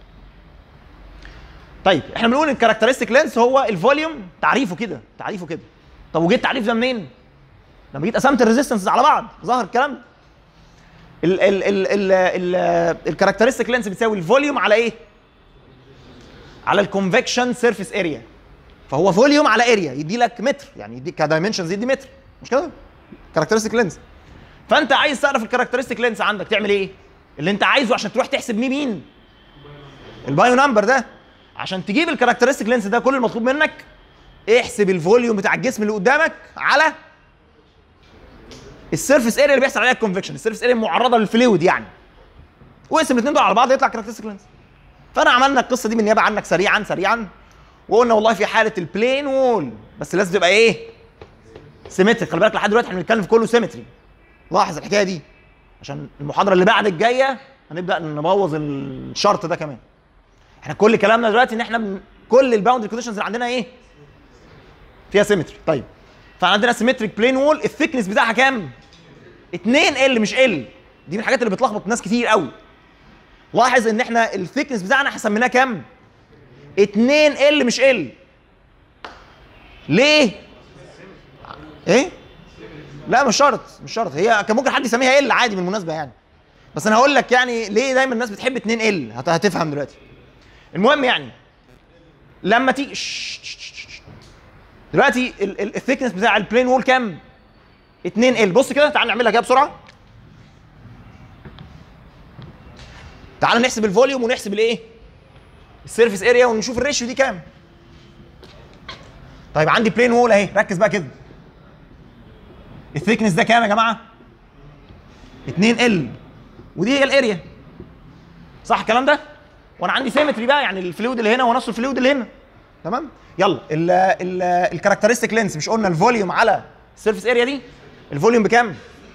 طيب احنا بنقول الكاركترستيك لينس هو الفوليوم تعريفه كده تعريفه كده طب وجيت التعريف ده منين لما جيت قسمت الريزيستنس على بعض ظهر الكلام ده ال ال ال ال ال الكاركترستيك لينس بتساوي الفوليوم على ايه على الكونفكشن سيرفيس اريا فهو فوليوم على اريا يدي لك متر يعني يديك كدايمنشنز يدي متر مش كده كاركترستيك لينس فانت عايز تعرف الكاركترستيك لينس عندك تعمل ايه اللي انت عايزه عشان تروح تحسب مين مين البايو نمبر ده عشان تجيب الكاركترستيك لينس ده كل المطلوب منك احسب الفوليوم بتاع الجسم اللي قدامك على السيرفيس اريا اللي بيحصل عليها الكونفكشن السيرفيس اريا المعرضه للفلويد يعني واقسم الاثنين دول على بعض يطلع كاركترستيك لينس فانا عملنا القصه دي بالنيابه عنك سريعا سريعا وقلنا والله في حاله البلين وول بس لازم تبقى ايه سيمتري خلي بالك لحد دلوقتي احنا بنتكلم في كله سيمتري لاحظ الحكايه دي عشان المحاضره اللي بعد الجايه هنبدا نبوظ الشرط ده كمان احنا كل كلامنا دلوقتي ان احنا بن... كل الباوندري كونديشنز اللي عندنا ايه فيها سيمتري طيب فعندنا سيمتريك بلين وول الثيكنس بتاعها كام 2 ال مش ال دي من الحاجات اللي بتلخبط ناس كتير قوي لاحظ ان احنا الثيكنس بتاعنا حسميناه كام 2 ال مش ال ليه ايه لا مش شرط مش شرط هي كان ممكن حد يسميها ال عادي بالمناسبه يعني بس انا هقول لك يعني ليه دايما الناس بتحب 2 ال هت- هتفهم دلوقتي المهم يعني لما تيجي دلوقتي الثيكنس بتاع البلين وول كام 2 ال بص كده تعال نعملها كده بسرعه تعال نحسب الفوليوم ونحسب الايه السيرفيس اريا ونشوف الريشيو دي كام طيب عندي بلين وول اهي ركز بقى كده الثيكنس ده كام يا جماعه 2 ال ودي هي الاريا صح الكلام ده وانا عندي سيمتري بقى يعني الفلويد اللي هنا هو نفس الفلويد اللي هنا تمام يلا ال ال الكاركترستيك لينس مش قلنا الفوليوم على السيرفيس اريا دي الفوليوم بكام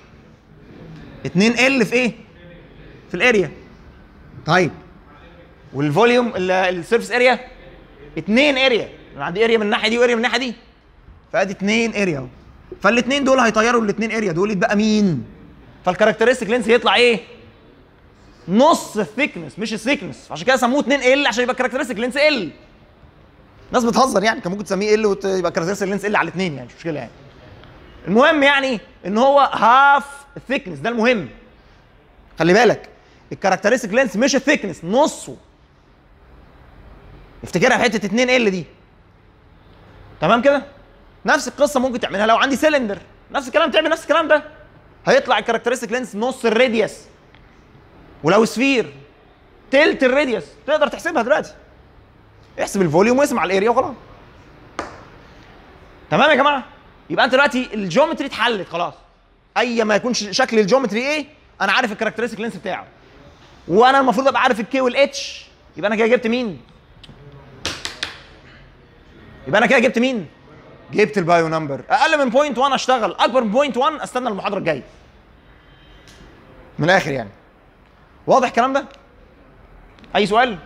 2 ال في ايه في الاريا طيب والفوليوم السيرفيس اريا 2 اريا انا عندي اريا من الناحيه دي واريا من الناحيه دي فادي 2 اريا اهو فالاثنين دول هيطيروا الاثنين اريا دول يتبقى مين فالكاركترستيك لينس يطلع ايه نص الثيكنس مش الثيكنس عشان كده سموه 2 ال عشان يبقى الكاركترستيك لينس ال ناس بتهزر يعني كان ممكن تسميه ال ويبقى الكاركترستيك لينس ال على الاثنين يعني مش مشكله يعني المهم يعني ان هو هاف الثيكنس ده المهم خلي بالك الكاركترستيك لينس مش الثيكنس نصه افتكرها في حته 2 ال دي تمام كده نفس القصه ممكن تعملها لو عندي سيلندر نفس الكلام تعمل نفس الكلام ده هيطلع الكاركترستيك لينس نص الراديوس ولو سفير تلت الراديوس تقدر تحسبها دلوقتي احسب الفوليوم واقسم على الاريا وخلاص تمام يا جماعه يبقى انت دلوقتي الجيومتري اتحلت خلاص اي ما يكون ش- شكل الجيومتري ايه انا عارف الكاركترستيك لينس بتاعه وانا المفروض ابقى عارف الكي والاتش يبقى انا كده جبت مين يبقى انا كده جبت مين جبت البايو نمبر اقل من بوينت 1 اشتغل اكبر من بوينت 1 استنى المحاضره الجايه من الاخر يعني واضح الكلام ده اي سؤال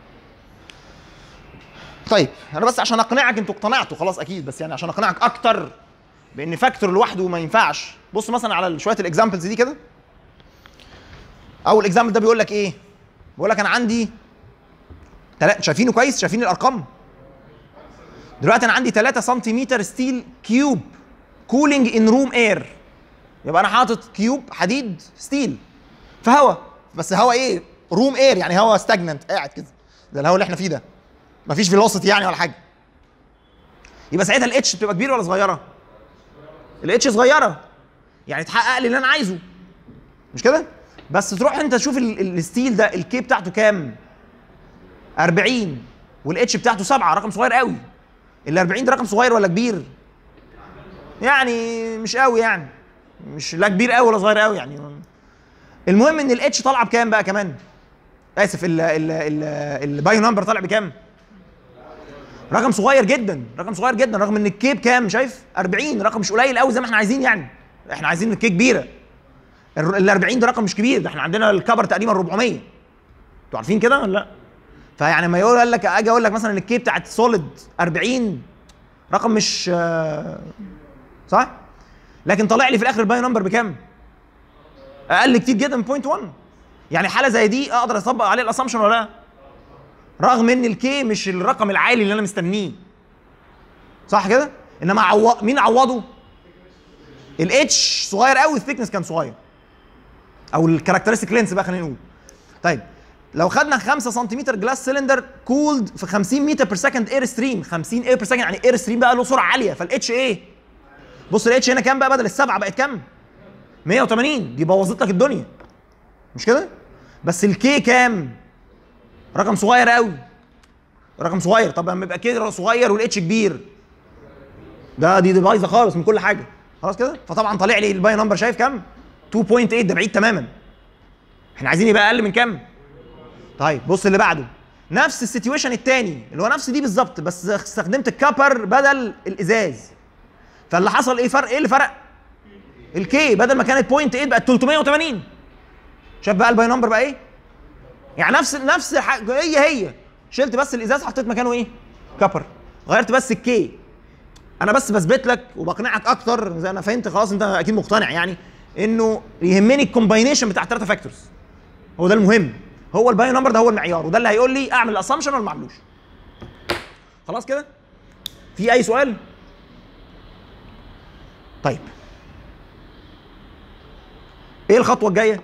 طيب انا بس عشان اقنعك انتوا اقتنعتوا خلاص اكيد بس يعني عشان اقنعك اكتر بان فاكتور لوحده ما ينفعش بص مثلا على شويه الاكزامبلز دي كده اول اكزامبل ده بيقول لك ايه بيقول لك انا عندي تلا... شايفينه كويس شايفين الارقام دلوقتي انا عندي 3 سنتيمتر ستيل كيوب كولينج ان روم اير يبقى انا حاطط كيوب حديد ستيل في هواء بس هواء ايه روم اير يعني هواء ستاجننت قاعد كده ده الهواء اللي احنا فيه ده مفيش فيلوسيتي يعني ولا حاجه يبقى ساعتها الاتش بتبقى كبيره ولا صغيره الاتش صغيره يعني تحقق لي اللي انا عايزه مش كده بس تروح انت تشوف ال- ال- الستيل ده الكي بتاعته كام 40 والاتش بتاعته 7 رقم صغير قوي ال 40 ده رقم صغير ولا كبير يعني مش قوي يعني مش لا كبير قوي ولا صغير قوي يعني المهم ان الاتش طالعه بكام بقى كمان اسف ال ال ال البايو نمبر طالع بكام رقم صغير جدا رقم صغير جدا رغم ان الكي بكام شايف 40 رقم مش قليل قوي زي ما احنا عايزين يعني احنا عايزين الكي كبيره ال 40 ده رقم مش كبير ده احنا عندنا الكبر تقريبا 400 انتوا عارفين كده ولا لا فيعني ما يقول قال لك اجي اقول لك مثلا الكي بتاعت سوليد 40 رقم مش آه، صح لكن طالع لي في الاخر البايو نمبر بكام اقل كتير جدا من بوينت 1 يعني حاله زي دي اقدر اطبق عليه الاسامبشن ولا لا رغم ان الكي مش الرقم العالي اللي انا مستنيه صح كده انما عو... مين عوضه الاتش صغير قوي الثيكنس كان صغير او الكاركترستيك لينس بقى خلينا نقول طيب لو خدنا 5 سنتيمتر جلاس سيلندر كولد في 50 متر بير سكند اير ستريم 50 اير بير سكند يعني اير ستريم بقى له سرعه عاليه فالاتش ايه بص الاتش هنا كام بقى بدل السبعه بقت كام 180 دي بوظت لك الدنيا مش كده بس الكي كام رقم صغير قوي رقم صغير طب لما يبقى كده صغير والاتش كبير ده دي, دي بايظه خالص من كل حاجه خلاص كده فطبعا طالع لي الباي نمبر شايف كام 2.8 ده بعيد تماما احنا عايزين يبقى اقل من كام طيب بص اللي بعده نفس السيتويشن الثاني اللي هو نفس دي بالظبط بس استخدمت الكابر بدل الازاز فاللي حصل ايه فرق ايه اللي فرق الكي بدل ما كانت 0.8 بقت 380 شاف بقى الباي نمبر بقى ايه يعني نفس نفس الح- هي هي شلت بس الازاز حطيت مكانه ايه كابر غيرت بس الكي انا بس بثبت لك وبقنعك اكتر زي انا فهمت خلاص انت اكيد مقتنع يعني انه يهمني الكومباينيشن بتاع الثلاثه فاكتورز هو ده المهم هو الباي نمبر ده هو المعيار وده اللي هيقول لي اعمل الاسامبشن ولا ما اعملوش خلاص كده في اي سؤال طيب ايه الخطوه الجايه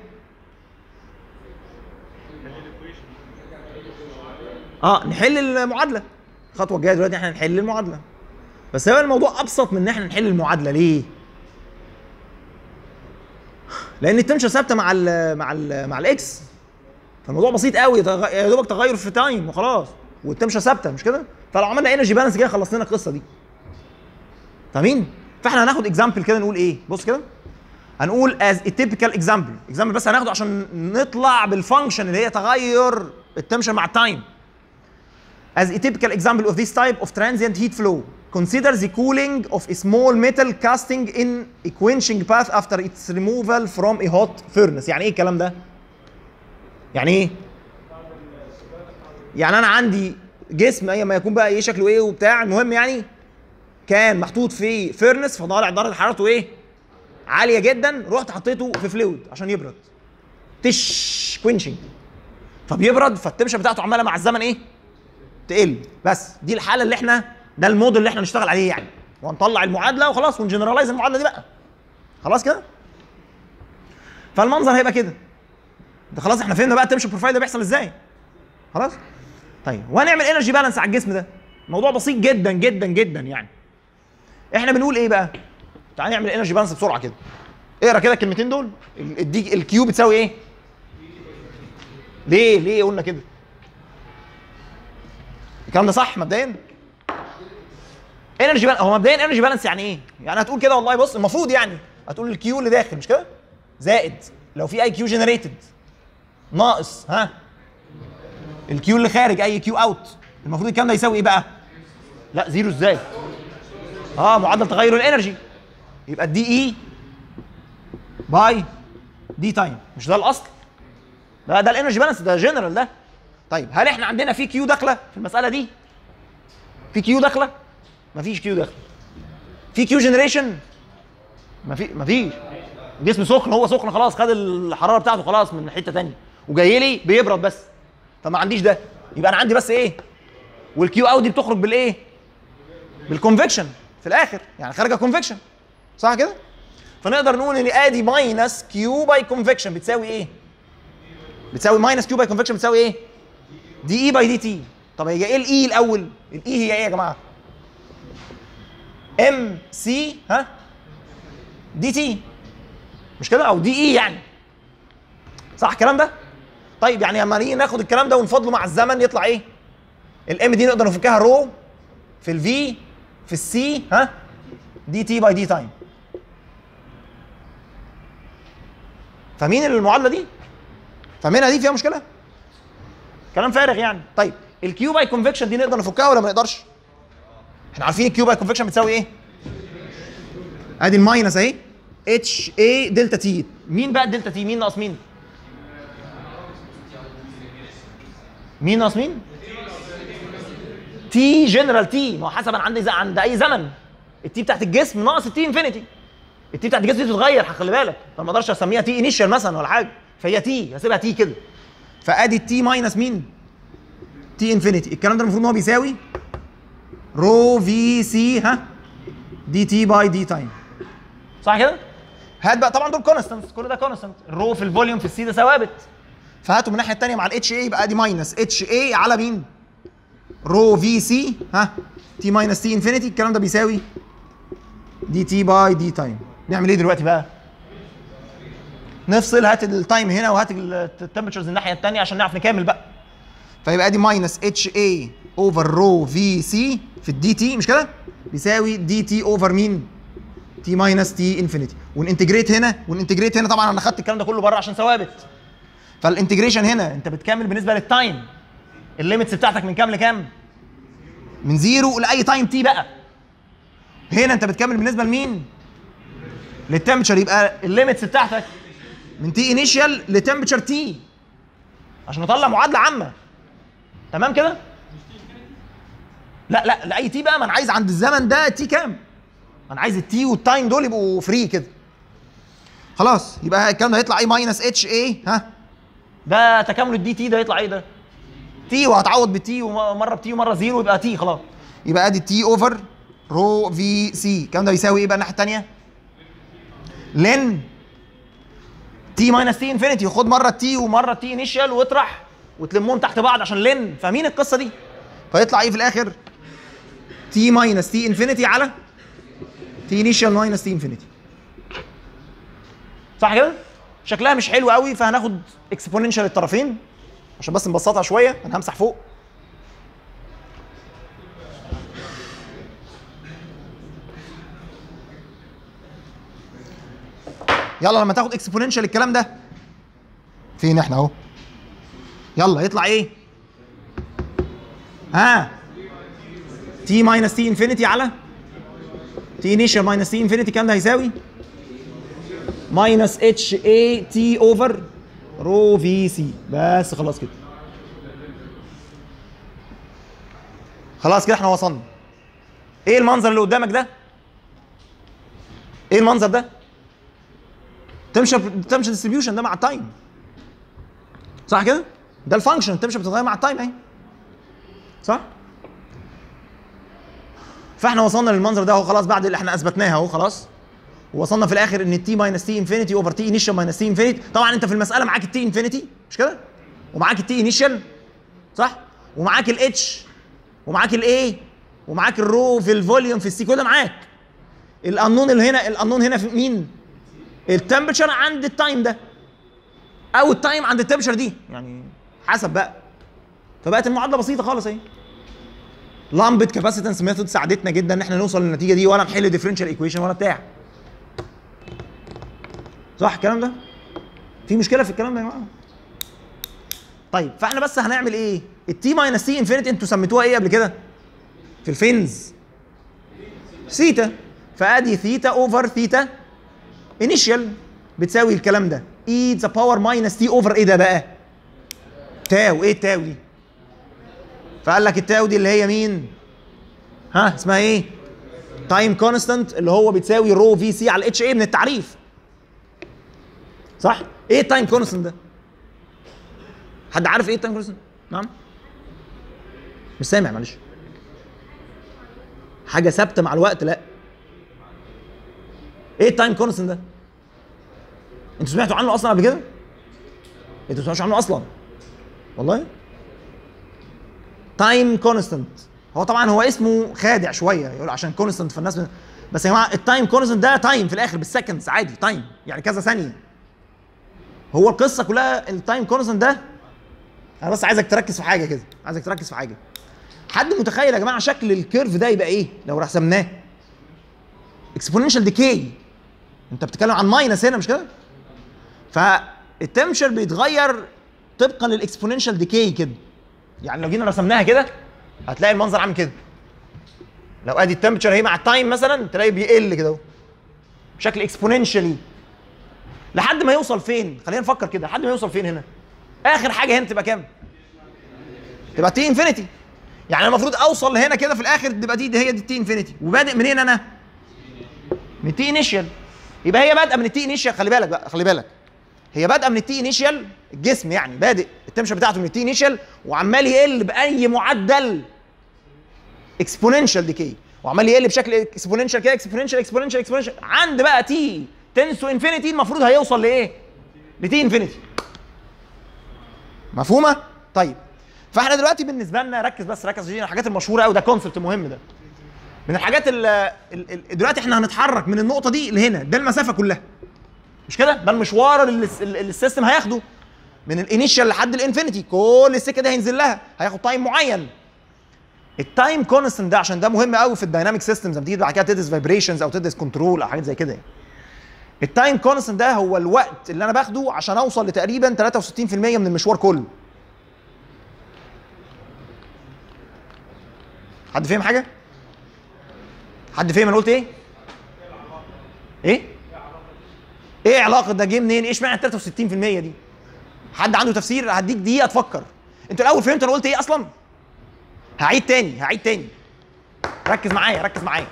اه نحل المعادله الخطوه الجايه دلوقتي احنا نحل المعادله بس هو الموضوع ابسط من ان احنا نحل المعادله ليه لان التنشن ثابته مع ال مع ال مع الاكس فالموضوع بسيط قوي تغ- يا دوبك تغير في تايم وخلاص والتمشى ثابته مش كده فلو عملنا انرجي بالانس كده خلص لنا القصه دي فاهمين فاحنا هناخد اكزامبل كده نقول ايه بص كده هنقول از typical اكزامبل اكزامبل بس هناخده عشان نطلع بالفانكشن اللي هي تغير التمشن مع التايم As a typical example of this type of transient heat flow, consider the cooling of a small metal casting in a quenching path after its removal from a hot furnace. يعني ايه الكلام ده؟ يعني ايه؟ يعني انا عندي جسم اي ما يكون بقى ايه شكله ايه وبتاع المهم يعني كان محطوط في فيرنس فطالع درجه حرارته ايه؟ عاليه جدا رحت حطيته في فلويد عشان يبرد. تش كوينشنج فبيبرد فالتمشه بتاعته عماله مع الزمن ايه؟ تقل بس دي الحاله اللي احنا ده الموديل اللي احنا نشتغل عليه يعني وهنطلع المعادله وخلاص ونجنرالايز المعادله دي بقى خلاص كده فالمنظر هيبقى كده ده خلاص احنا فهمنا بقى التمشن بروفايل ده بيحصل ازاي خلاص طيب وهنعمل انرجي بالانس على الجسم ده موضوع بسيط جدا جدا جدا يعني احنا بنقول ايه بقى تعال نعمل انرجي بالانس بسرعه كده اقرا كده الكلمتين دول ال- الدي الكيو بتساوي ايه ليه ليه قلنا كده الكلام ده صح مبدئيا انرجي بالانس هو مبدئيا انرجي بالانس يعني ايه يعني هتقول كده والله بص المفروض يعني هتقول الكيو اللي داخل مش كده زائد لو في اي كيو جنريتد ناقص ها الكيو اللي خارج اي كيو اوت المفروض الكلام ده يساوي ايه بقى لا زيرو ازاي اه معدل تغير الانرجي يبقى الدي اي باي دي تايم مش ده الاصل ده ده الانرجي بالانس ده جنرال ده طيب هل احنا عندنا في كيو داخله في المساله دي في كيو داخله مفيش كيو داخله في كيو جنريشن مفي مفيش جسم سخن هو سخن خلاص خد الحراره بتاعته خلاص من حته ثانيه وجاي لي بيبرد بس فما عنديش ده يبقى انا عندي بس ايه والكيو اوت دي بتخرج بالايه بالكونفكشن في الاخر يعني خارجه كونفكشن صح كده فنقدر نقول ان ادي ماينس كيو باي كونفكشن بتساوي ايه بتساوي ماينس كيو باي كونفكشن بتساوي ايه دي اي باي دي تي طب هي ايه الاي الاول الاي هي ايه يا جماعه ام سي ها دي تي مش كده او دي اي يعني صح الكلام ده طيب يعني لما نيجي ناخد الكلام ده ونفضله مع الزمن يطلع ايه الام دي نقدر نفكها رو في الفي في السي ها دي تي باي دي تايم فاهمين المعادله دي فاهمينها دي فيها مشكله كلام فارغ يعني طيب الكيو باي كونفكشن دي نقدر نفكها ولا ما نقدرش احنا عارفين الكيو باي كونفكشن بتساوي ايه ادي الماينس اهي اتش اي دلتا تي مين بقى الدلتا تي مين ناقص مين مين ناقص مين تي جنرال تي ما هو حسب انا عندي ز- عند اي زمن التي بتاعت الجسم ناقص التي انفينيتي التي بتاعت الجسم دي بتتغير خلي بالك فما اقدرش اسميها تي انيشال مثلا ولا حاجه فهي تي هسيبها تي كده فادي التي ماينس مين تي انفينيتي الكلام ده المفروض ان هو بيساوي رو في سي ها دي تي باي دي تايم صح كده هات بقى طبعا دول كونستنت كل ده كونستنت الرو في الفوليوم في السي ده ثوابت فهاتوا من الناحيه الثانيه مع الاتش اي يبقى ادي ماينس اتش اي على مين رو في سي ها تي ماينس تي انفينيتي الكلام ده بيساوي دي تي باي دي تايم نعمل ايه دلوقتي بقى نفصل هات التايم هنا وهات التمبرتشرز الناحيه الثانيه عشان نعرف نكمل بقى فيبقى دي ماينس اتش اي اوفر رو في سي في الدي تي مش كده بيساوي دي تي اوفر مين تي ماينس تي انفينيتي وننتجريت هنا وننتجريت هنا طبعا انا خدت الكلام ده كله بره عشان ثوابت فالانتجريشن هنا انت بتكمل بالنسبه للتايم الليميتس بتاعتك من كام لكام من زيرو لاي تايم تي بقى هنا انت بتكمل بالنسبه لمين للتمبتشر يبقى الليميتس بتاعتك من تي انيشال لتمبتشر تي عشان نطلع معادله عامه تمام كده لا لا لاي تي بقى ما انا عايز عند الزمن ده تي كام انا عايز التي والتايم دول يبقوا فري كده خلاص يبقى الكلام ده هيطلع ايه ماينس اتش اي ها ده تكامل الدي تي ده يطلع ايه ده تي وهتعوض بتي ومره بتي ومره زيرو يبقى تي خلاص يبقى ادي تي اوفر رو في سي الكلام ده بيساوي ايه بقى الناحيه الثانيه لن تي ماينس تي انفينيتي خد مره تي ومره تي انيشال واطرح وتلمهم تحت بعض عشان لن فاهمين القصه دي فيطلع ايه في الاخر تي ماينس تي انفينيتي على تي انيشال ماينس تي انفينيتي صح كده شكلها مش حلو قوي فهناخد اكسبوننشال الطرفين عشان بس نبسطها شويه انا همسح فوق يلا لما تاخد اكسبوننشال الكلام ده فين احنا اهو يلا يطلع ايه ها تي ماينس تي انفينيتي على تي انيشال ماينس تي انفينيتي الكلام ده هيساوي ماينس اتش اي تي اوفر رو في سي بس خلاص كده خلاص كده احنا وصلنا ايه المنظر اللي قدامك ده ايه المنظر ده تمشي تمشي ديستريبيوشن ده مع التايم صح كده ده الفانكشن تمشي بتتغير مع التايم اهي صح فاحنا وصلنا للمنظر ده اهو خلاص بعد اللي احنا اثبتناها اهو خلاص ووصلنا في الاخر ان التي ماينس تي انفينيتي اوفر تي انيشال ماينس تي انفينيتي طبعا انت في المساله معاك التي انفينيتي مش كده ومعاك التي انيشال صح ومعاك الاتش ومعاك الاي ومعاك الرو في الفوليوم في السي كل ده معاك القانون اللي هنا القانون هنا في مين التمبرتشر عند التايم ده او التايم عند التمبرتشر دي يعني حسب بقى فبقت المعادله بسيطه خالص اهي لامبه كاباسيتنس ميثود ساعدتنا جدا ان احنا نوصل للنتيجه دي ولا نحل ديفرنشال ايكويشن ولا بتاع صح الكلام ده في مشكله في الكلام ده يا جماعه طيب فاحنا بس هنعمل ايه التي ماينس تي انفينيتي انتوا سميتوها ايه قبل كده في الفينز ثيتا فادي ثيتا اوفر ثيتا انيشال بتساوي الكلام ده اي ذا باور ماينس تي اوفر ايه ده بقى تاو ايه التاو دي فقال لك التاو دي اللي هي مين ها اسمها ايه تايم كونستانت اللي هو بتساوي رو في سي على اتش اي من التعريف صح ايه التايم كونستانت ده حد عارف ايه التايم كونستانت نعم مش سامع معلش حاجه ثابته مع الوقت لا ايه التايم كونستانت ده انتوا سمعتوا عنه اصلا قبل كده انتوا ما سمعتوش عنه اصلا والله تايم كونستانت هو طبعا هو اسمه خادع شويه يقول عشان كونستانت فالناس من... بس يا جماعه التايم كونستانت ده تايم في الاخر بالسكندز عادي تايم يعني كذا ثانيه هو القصه كلها التايم كونستانت ده انا بس عايزك تركز في حاجه كده عايزك تركز في حاجه حد متخيل يا جماعه شكل الكيرف ده يبقى ايه لو رسمناه اكسبوننشال ديكي انت بتتكلم عن ماينس هنا مش كده فالتمشر بيتغير طبقا للاكسبوننشال ديكي كده يعني لو جينا رسمناها كده هتلاقي المنظر عامل كده لو ادي التمبتشر اهي مع التايم مثلا تلاقي بيقل كده اهو بشكل اكسبوننشالي لحد ما يوصل فين خلينا نفكر كده لحد ما يوصل فين هنا اخر حاجه هنا تبقى كام تبقى تي انفينيتي يعني أنا المفروض اوصل لهنا كده في الاخر تبقى دي, دي هي دي التي انفينيتي وبادئ منين انا من التي انيشال يبقى هي بادئه من التي انيشال خلي بالك بقى خلي بالك هي بادئه من التي انيشال الجسم يعني بادئ التمشى بتاعته من التي انيشال وعمال يقل باي معدل اكسبوننشال ديكي وعمال يقل بشكل اكسبوننشال كده اكسبوننشال اكسبوننشال اكسبوننشال عند بقى تي تنس تو انفينيتي المفروض هيوصل لايه؟ لتي انفينيتي مفهومه؟ طيب فاحنا دلوقتي بالنسبه لنا ركز بس ركز في الحاجات المشهوره قوي ده كونسبت مهم ده من الحاجات ال دلوقتي احنا هنتحرك من النقطه دي لهنا ده المسافه كلها مش كده ده المشوار اللي الس- اللي السيستم هياخده من الانيشال لحد الانفينيتي كل السكه دي هينزل لها هياخد تايم معين التايم كونستنت ده عشان ده مهم قوي في الدايناميك سيستمز لما تيجي بعد كده تدرس فايبريشنز او تدرس كنترول او حاجات زي كده يعني. التايم كونستنت ده هو الوقت اللي انا باخده عشان اوصل لتقريبا 63% من المشوار كله حد فاهم حاجه حد فاهم انا قلت ايه ايه ايه علاقه ده جه منين ايش معنى 63% دي حد عنده تفسير هديك دقيقه تفكر انت الاول فهمت انا قلت ايه اصلا هعيد تاني هعيد تاني ركز معايا ركز معايا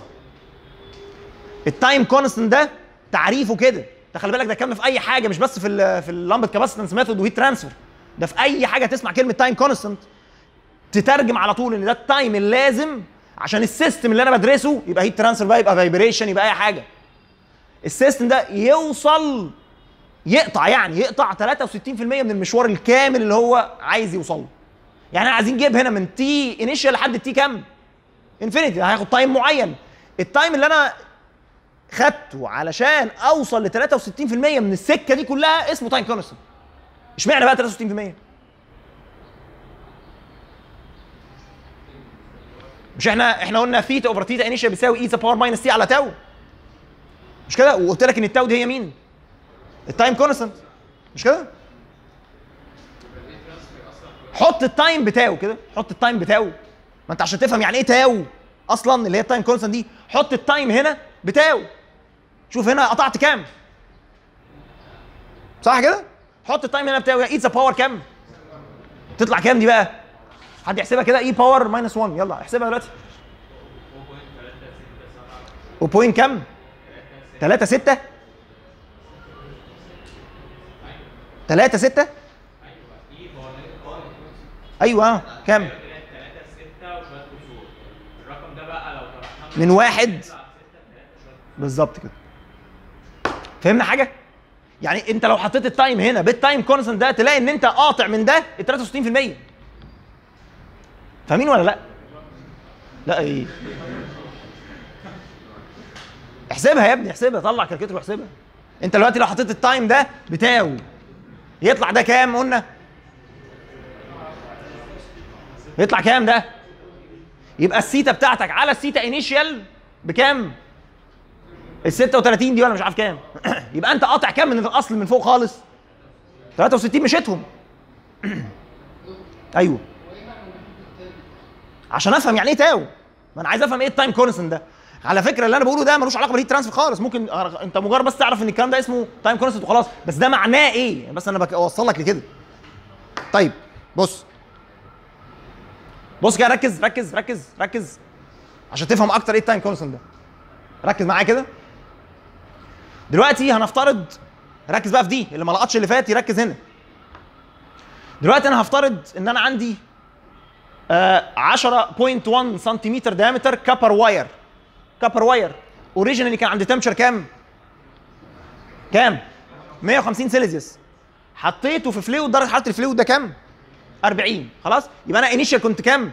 التايم كونستنت ده تعريفه كده ده خلي بالك ده كان في اي حاجه مش بس في ال في اللامبد كاباسيتنس ميثود وهيت ترانسفير ده في اي حاجه تسمع كلمه تايم كونستنت تترجم على طول ان ده التايم اللازم عشان السيستم اللي انا بدرسه يبقى هيت ترانسفير بقى يبقى فايبريشن يبقى اي حاجه السيستم ده يوصل يقطع يعني يقطع 63% من المشوار الكامل اللي هو عايز يوصل له يعني احنا عايزين نجيب هنا من تي انيشال لحد تي كام انفينيتي هياخد تايم معين التايم اللي انا خدته علشان اوصل ل 63% من السكه دي كلها اسمه تايم كونستنت اشمعنى بقى 63% مش احنا احنا قلنا ثيتا اوفر ثيتا انيشال بيساوي اي ذا باور ماينس تي على تاو مش كده وقلت لك ان التاو دي هي مين التايم كونستنت مش كده حط التايم بتاعه كده حط التايم بتاعه ما انت عشان تفهم يعني ايه تاو اصلا اللي هي التايم كونستنت دي حط التايم هنا بتاعه شوف هنا قطعت كام صح كده حط التايم هنا بتاعه اي ذا باور كام تطلع كام دي بقى حد يحسبها كده اي باور ماينس 1 يلا احسبها دلوقتي وبوينت كام 3 6 3 6 ايوه آه، كام ثلاثة ستة وشوية كسور الرقم ده بقى لو طرحناه من واحد بالظبط كده فهمنا حاجه يعني انت لو حطيت التايم هنا بالتايم كونستنت ده تلاقي ان انت قاطع من ده ال 63% فاهمين ولا لا لا ايه احسبها يا ابني احسبها طلع كالكتر واحسبها انت دلوقتي لو حطيت التايم ده بتاعه يطلع ده كام قلنا يطلع كام ده يبقى السيتا بتاعتك على السيتا انيشيال بكام ال 36 دي ولا مش عارف كام يبقى انت قاطع كام من الاصل من فوق خالص 63 مشيتهم ايوه عشان افهم يعني ايه تاو ما انا عايز افهم ايه التايم كونستنت ده على فكره اللي انا بقوله ده ملوش علاقه بالهيت ترانسفير خالص ممكن أر- انت مجرد بس تعرف ان الكلام ده اسمه تايم كونستنت وخلاص بس ده معناه ايه بس انا بوصل لك لكده طيب بص بص كده ركز ركز ركز ركز عشان تفهم اكتر ايه التايم كونستنت ده ركز معايا كده دلوقتي هنفترض ركز بقى في دي اللي ما لقطش اللي فات يركز هنا دلوقتي انا هفترض ان انا عندي آه 10.1 سنتيمتر دايمتر كابر واير كابر واير اوريجينالي كان عند تمشر كام؟ كام؟ 150 سيليزيوس حطيته في فلويد درجه حراره الفلويد ده كام؟ 40 خلاص يبقى انا انيشال كنت كام؟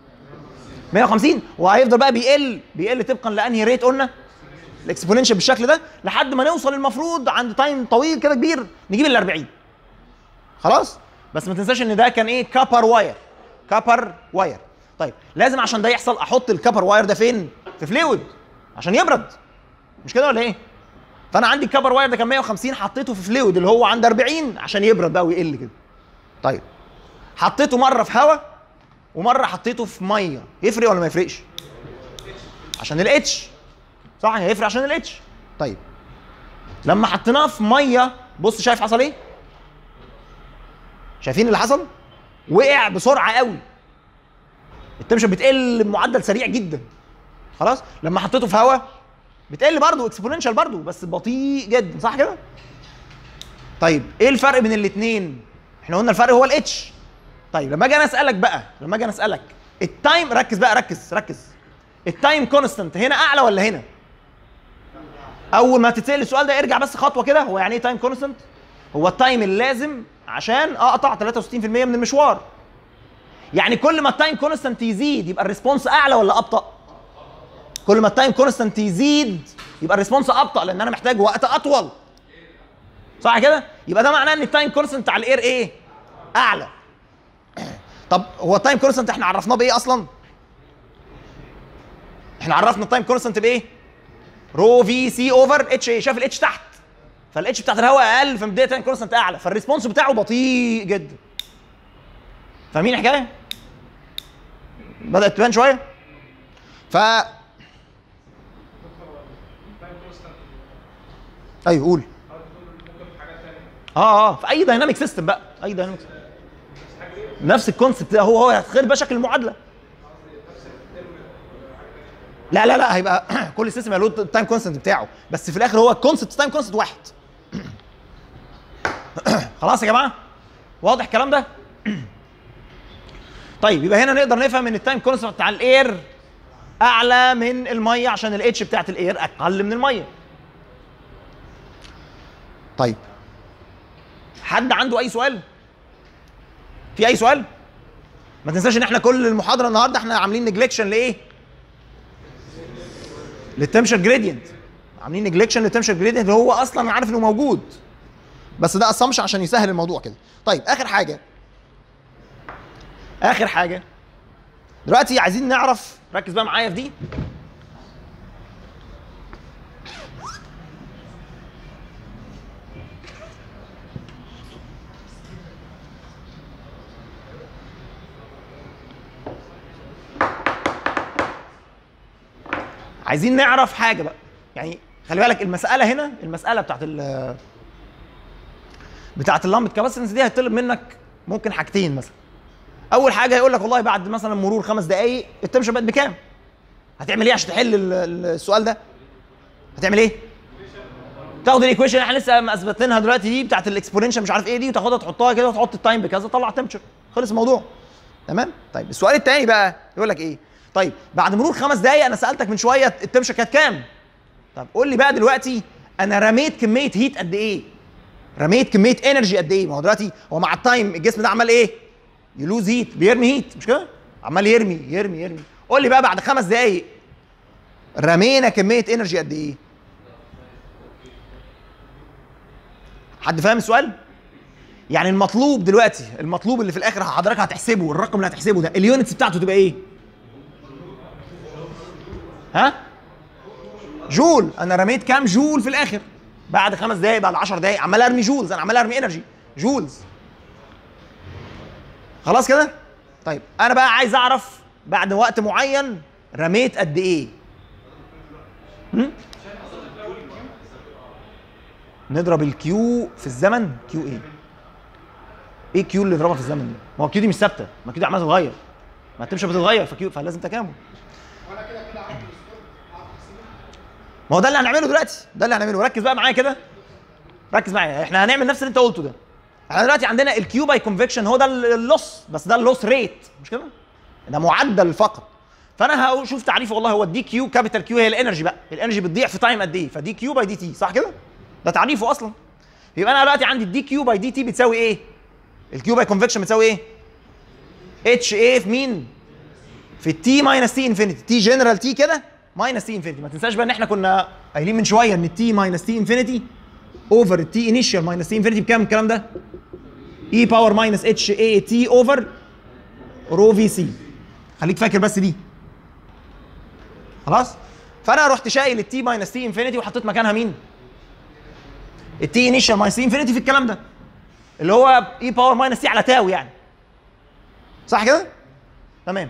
150 وهيفضل بقى بيقل بيقل طبقا لانهي ريت قلنا؟ الاكسبوننشال بالشكل ده لحد ما نوصل المفروض عند تايم طويل كده كبير نجيب ال 40 خلاص بس ما تنساش ان ده كان ايه كابر واير كابر واير طيب لازم عشان ده يحصل احط الكابر واير ده فين في فلويد عشان يبرد مش كده ولا ايه فانا عندي الكابر واير ده كان 150 حطيته في فلويد اللي هو عند 40 عشان يبرد بقى ويقل كده طيب حطيته مره في هواء ومره حطيته في ميه يفرق ولا ما يفرقش عشان الاتش صح هيفرق عشان الاتش طيب لما حطيناه في ميه بص شايف حصل ايه شايفين اللي حصل وقع بسرعه قوي التمشن بتقل بمعدل سريع جدا خلاص لما حطيته في هواء بتقل برضه اكسبوننشال برضه بس بطيء جدا صح كده طيب ايه الفرق بين الاثنين احنا قلنا الفرق هو الاتش طيب لما اجي انا اسالك بقى لما اجي انا اسالك التايم ركز بقى ركز ركز التايم كونستنت هنا اعلى ولا هنا اول ما تتسال السؤال ده ارجع بس خطوه كده هو يعني ايه تايم كونستنت هو التايم اللازم عشان اقطع 63% من المشوار يعني كل ما التايم كونستنت يزيد يبقى الريسبونس اعلى ولا ابطا كل ما التايم كونستنت يزيد يبقى الريسبونس ابطا لان انا محتاج وقت اطول صح كده يبقى ده معناه ان التايم كونستنت على الاير ايه اعلى طب هو التايم كونستنت احنا عرفناه بايه اصلا احنا عرفنا التايم كونستنت بايه رو في سي اوفر اتش ايه شاف الاتش تحت فالاتش بتاعت الهواء اقل فمديه تايم كونستنت اعلى فالريسبونس بتاعه بطيء جدا فاهمين الحكايه بدات تبان شويه ف ايوه قول اه اه في اي دايناميك سيستم بقى اي دايناميك نفس الكونسبت ده هو هو غير بقى شكل المعادله لا لا لا هيبقى كل سيستم له التايم كونستنت بتاعه بس في الاخر هو الكونسبت تايم كونستنت واحد خلاص يا جماعه واضح الكلام ده طيب يبقى هنا نقدر نفهم ان التايم كونستنت بتاع الاير اعلى من الميه عشان الاتش بتاعت الاير اقل من الميه طيب حد عنده اي سؤال في اي سؤال ما تنساش ان احنا كل المحاضره النهارده احنا عاملين نجلكشن لايه للتمشر جريدينت عاملين نجلكشن للتمشر جريدينت اللي هو اصلا عارف انه موجود بس ده اسامبشن عشان يسهل الموضوع كده طيب اخر حاجه اخر حاجه دلوقتي عايزين نعرف ركز بقى معايا في دي عايزين نعرف حاجه بقى يعني خلي بالك المساله هنا المساله بتاعت ال بتاعت اللمبه كاباسيتنس دي هيطلب منك ممكن حاجتين مثلا اول حاجه يقول لك والله بعد مثلا مرور خمس دقائق التمشى بقت بكام هتعمل ايه عشان تحل ال- ال- السؤال ده هتعمل ايه تاخد الايكويشن اللي احنا لسه مثبتينها دلوقتي دي بتاعت الاكسبوننشال مش عارف ايه دي وتاخدها تحطها كده وتحط التايم بكذا طلع تمشر خلص الموضوع تمام طيب السؤال الثاني بقى يقول لك ايه طيب بعد مرور خمس دقائق انا سالتك من شويه التمشى كانت كام طب قول لي بقى دلوقتي انا رميت كميه هيت قد ايه رميت كميه انرجي قد ايه ما هو دلوقتي هو مع التايم الجسم ده عمال ايه يلوز هيت بيرمي هيت مش كده عمال يرمي يرمي يرمي قول لي بقى بعد خمس دقائق رمينا كميه انرجي قد ايه حد فاهم السؤال يعني المطلوب دلوقتي المطلوب اللي في الاخر حضرتك هتحسبه الرقم اللي هتحسبه ده اليونتس بتاعته تبقى ايه ها جول انا رميت كام جول في الاخر بعد خمس دقايق بعد 10 دقايق عمال ارمي جولز انا عمال ارمي انرجي جولز خلاص كده طيب انا بقى عايز اعرف بعد وقت معين رميت قد ايه هم؟ نضرب الكيو في الزمن كيو ايه ايه كيو اللي ضربها في الزمن دي ما هو كيو دي مش ثابته ما كيو دي عماله تتغير ما تمشي بتتغير فكيو فلازم تكامل ما هو ده اللي هنعمله دلوقتي ده اللي هنعمله ركز بقى معايا كده ركز معايا احنا هنعمل نفس اللي انت قلته ده احنا دلوقتي عندنا الكيو باي كونفكشن هو ده اللوس بس ده اللوس ريت مش كده ده معدل فقط فانا هشوف تعريفه والله هو الدي كيو كابيتال كيو هي الانرجي بقى الانرجي بتضيع في تايم قد ايه فدي كيو باي دي تي صح كده ده تعريفه اصلا يبقى انا دلوقتي عندي الدي كيو باي دي تي بتساوي ايه الكيو باي كونفكشن بتساوي ايه اتش ايه في مين في التي ماينس تي انفينيتي تي جنرال تي كده ماينس تي انفينيتي ما تنساش بقى ان احنا كنا قايلين من شويه ان التي ماينس تي انفينيتي اوفر التي انيشال ماينس تي انفينيتي بكام الكلام ده اي باور ماينس اتش اي تي اوفر رو في سي خليك فاكر بس دي خلاص فانا رحت شايل التي ماينس تي انفينيتي وحطيت مكانها مين التي انيشال ماينس تي انفينيتي في الكلام ده اللي هو اي باور ماينس تي على تاو يعني صح كده تمام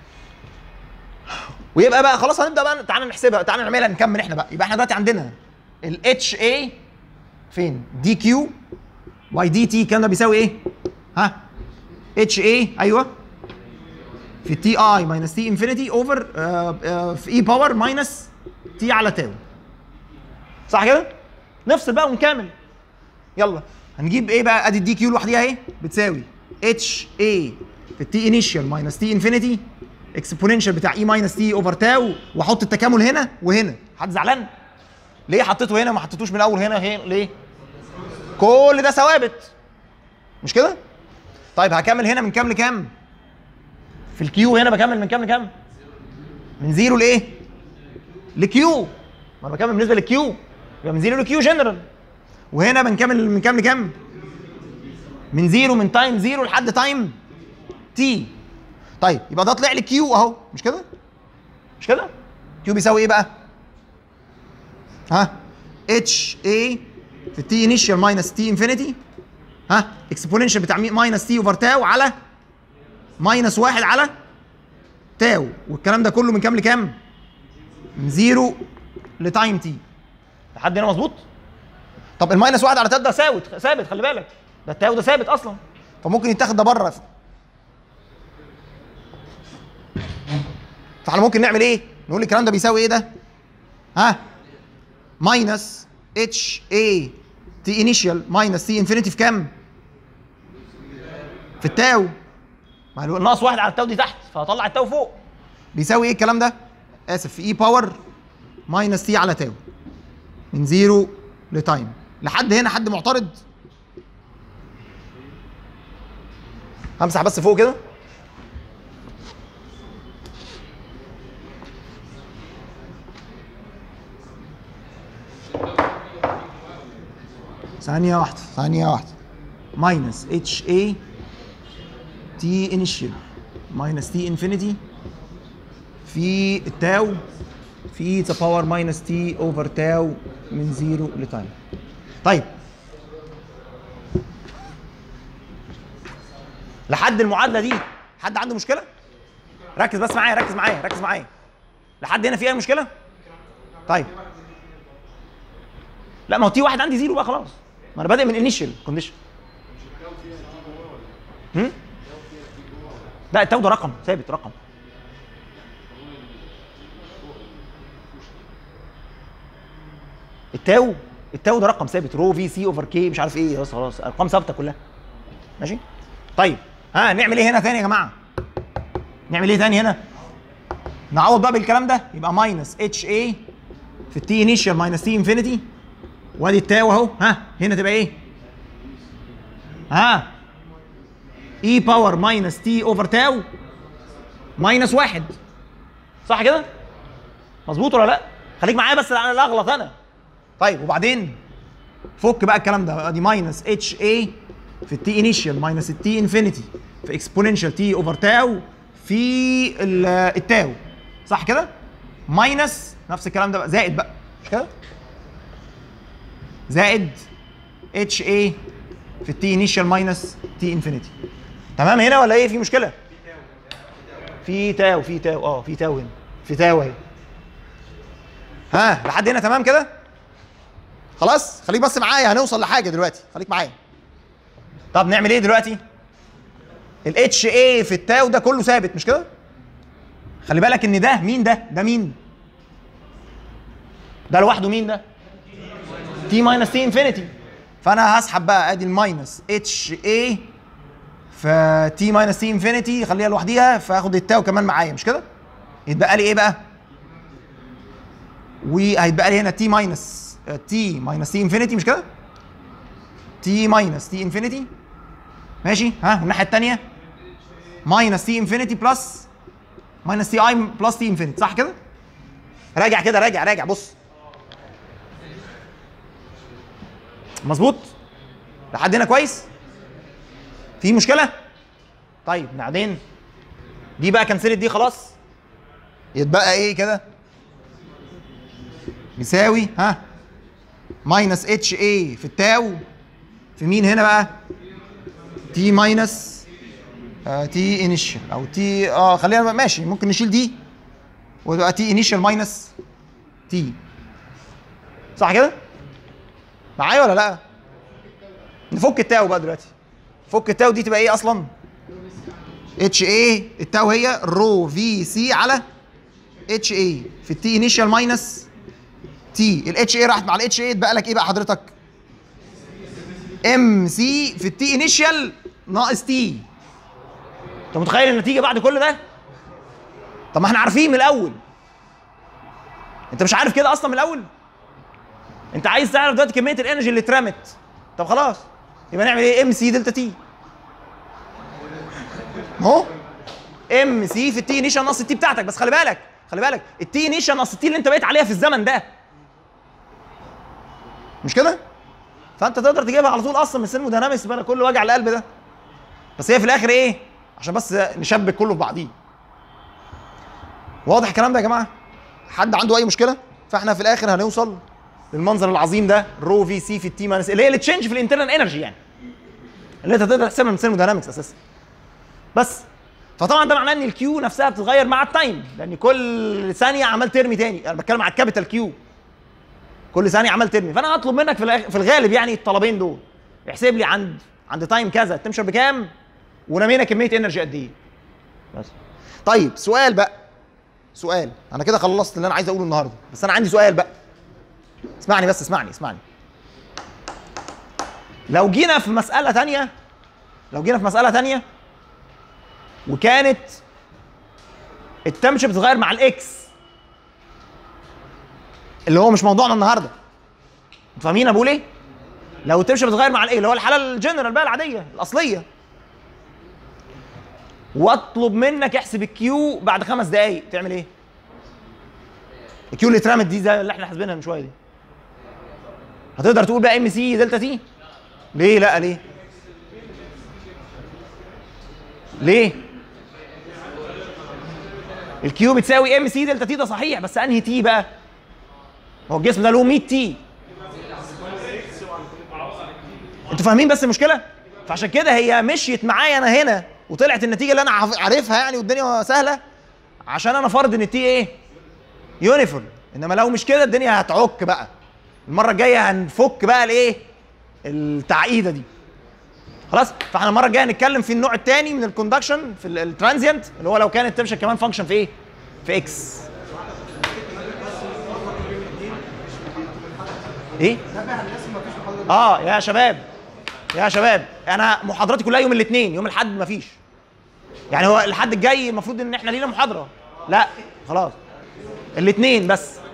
ويبقى بقى خلاص هنبدا بقى تعالى نحسبها تعالى نعملها نكمل احنا بقى يبقى احنا دلوقتي عندنا ال اتش اي فين دي كيو واي دي تي الكلام ده بيساوي ايه ها اتش اي ايوه في تي اي ماينس تي انفينيتي اوفر في اي باور ماينس تي على تاو صح كده نفصل بقى ونكمل يلا هنجيب ايه بقى ادي الدي كيو لوحديها اهي بتساوي اتش اي في التي انيشال ماينس تي انفينيتي اكسبوننشال بتاع اي ماينس تي اوفر تاو واحط التكامل هنا وهنا حد زعلان ليه حطيته هنا وما حطيتوش من الاول هنا هنا ليه كل ده ثوابت مش كده طيب هكمل هنا من كام لكام في الكيو هنا بكمل من كام لكام من زيرو لايه لكيو ما انا بكمل بالنسبه للكيو يبقى من زيرو لكيو جنرال وهنا بنكمل من كام لكام من زيرو من تايم زيرو لحد تايم تي طيب يبقى ده طلع لي كيو اهو مش كده مش كده كيو بيساوي ايه بقى ها اتش اي في التي انيشال ماينس تي انفينيتي ها اكسبوننشال بتاع ماينس تي اوفر تاو على ماينس واحد على تاو والكلام ده كله من كام لكام؟ من زيرو لتايم تي لحد هنا مظبوط؟ طب الماينس واحد على تاو ده ثابت ثابت خلي بالك ده التاو ده ثابت اصلا فممكن يتاخد ده بره فاحنا ممكن نعمل ايه؟ نقول الكلام ده بيساوي ايه ده؟ ها؟ ماينس اتش اي تي انيشال ماينس تي انفينيتي في كام؟ في التاو ما هو ناقص واحد على التاو دي تحت فهطلع التاو فوق بيساوي ايه الكلام ده؟ اسف في اي باور ماينس تي على تاو من زيرو لتايم لحد هنا حد معترض؟ همسح بس فوق كده ثانية واحدة ثانية واحدة ماينس اتش اي تي انيشال ماينس تي انفينيتي في التاو في ذا باور ماينس تي اوفر تاو من زيرو لتايم طيب لحد المعادلة دي حد عنده مشكلة؟ ركز بس معايا ركز معايا ركز معايا لحد هنا في اي مشكلة؟ طيب لا ما هو تي واحد عندي زيرو بقى خلاص ما انا بادئ من انيشال كونديشن لا التاو ده رقم ثابت رقم التاو التاو ده رقم ثابت رو في سي اوفر كي مش عارف ايه بس خلاص ارقام ثابته كلها ماشي طيب ها نعمل ايه هنا تاني يا جماعه نعمل ايه تاني هنا نعوض بقى بالكلام ده يبقى ماينس اتش اي في التي انيشال ماينس تي انفينيتي وادي التاو اهو ها هنا تبقى ايه ها اي باور ماينس تي اوفر تاو ماينس واحد صح كده مظبوط ولا لا خليك معايا بس انا لا اغلط انا طيب وبعدين فك بقى الكلام ده ادي ماينس اتش اي في التي انيشال ماينس التي انفينيتي في اكسبوننشال تي اوفر تاو في ال- التاو صح كده ماينس نفس الكلام ده بقى زائد بقى مش كده زائد اتش اي في التي انيشال ماينس تي انفينيتي تمام هنا ولا ايه في مشكله في تاو في تاو اه في تاو هنا في تاو اهي ها لحد هنا تمام كده خلاص خليك بس معايا هنوصل لحاجه دلوقتي خليك معايا طب نعمل ايه دلوقتي الاتش اي في التاو ده كله ثابت مش كده خلي بالك ان ده مين ده ده مين ده لوحده مين ده تي ماينس تي انفينيتي فانا هسحب بقى ادي الماينس اتش اي ف تي ماينس تي انفينيتي خليها لوحديها فاخد التاو كمان معايا مش كده يتبقى لي ايه بقى وهيتبقى لي هنا تي ماينس تي ماينس تي انفينيتي مش كده تي ماينس تي انفينيتي ماشي ها والناحيه الثانيه ماينس تي انفينيتي بلس ماينس تي اي بلس تي انفينيتي صح كده راجع كده راجع راجع بص مظبوط لحد هنا كويس في مشكله طيب بعدين دي بقى كنسلت دي خلاص يتبقى ايه كده يساوي ها ماينس اتش اي في التاو في مين هنا بقى تي ماينس تي انيشال او تي اه خلينا بقى ماشي ممكن نشيل دي وتبقى تي انيشال ماينس تي صح كده معايا ولا لا نفك التاو بقى دلوقتي فك التاو دي تبقى ايه اصلا اتش اي التاو هي رو في سي على اتش اي في التي انيشال ماينس تي الاتش اي راحت مع الاتش اي اتبقى لك ايه بقى حضرتك ام سي في التي انيشال ناقص تي انت متخيل النتيجه بعد كل ده طب ما احنا عارفين من الاول انت مش عارف كده اصلا من الاول انت عايز تعرف دلوقتي كميه الانرجي اللي اترمت طب خلاص يبقى نعمل ايه ام سي دلتا تي اهو ام سي في التي انيشال ناقص التي بتاعتك بس خلي بالك خلي بالك التي انيشال ناقص التي اللي انت بقيت عليها في الزمن ده مش كده فانت تقدر تجيبها على طول اصلا من الثيرموداينامكس بقى كل وجع القلب ده بس هي في الاخر ايه عشان بس نشبك كله في بعضيه واضح الكلام ده يا جماعه حد عنده اي مشكله فاحنا في الاخر هنوصل للمنظر العظيم ده رو في سي في التي ماينس اللي هي التشينج في الانترنال انرجي يعني اللي انت تقدر تحسبها من الثيرموداينامكس اساسا بس فطبعا ده معناه ان الكيو نفسها بتتغير مع التايم لان كل ثانيه عمال ترمي تاني انا بتكلم على الكابيتال كيو كل ثانيه عمال ترمي فانا هطلب منك في الآخر- في الغالب يعني الطلبين دول احسب لي عند عند تايم كذا التمشر بكام ورمينا كميه انرجي قد ايه بس طيب سؤال بقى سؤال انا كده خلصت اللي انا عايز اقوله النهارده بس انا عندي سؤال بقى اسمعني بس اسمعني اسمعني لو جينا في مسألة تانية لو جينا في مسألة تانية وكانت التمشي بتتغير مع الاكس اللي هو مش موضوعنا النهارده انتوا فاهمين انا بقول ايه؟ لو التمشي بتتغير مع الايه اللي هو الحالة الجنرال بقى العادية الأصلية واطلب منك احسب الكيو بعد خمس دقايق تعمل ايه؟ الكيو اللي اترمت دي زي اللي احنا حاسبينها من شويه دي هتقدر تقول بقى ام سي دلتا تي ليه لا ليه ليه الكيو بتساوي ام سي دلتا تي ده صحيح بس انهي تي بقى هو الجسم ده له 100 تي انتوا فاهمين بس المشكله فعشان كده هي مشيت معايا انا هنا وطلعت النتيجه اللي انا عارف- عارفها يعني والدنيا سهله عشان انا فرض ان التي ايه يونيفورم انما لو مش كده الدنيا هتعك بقى المره الجايه هنفك بقى الايه التعقيده دي خلاص فاحنا المره الجايه هنتكلم في النوع الثاني من الكوندكشن في الترانزيانت اللي هو لو كانت تمشي كمان فانكشن في ايه في اكس ايه اه يا شباب يا شباب انا محاضراتي كلها يوم الاثنين يوم الاحد مفيش يعني هو الحد الجاي المفروض ان احنا لينا محاضره لا خلاص الاثنين بس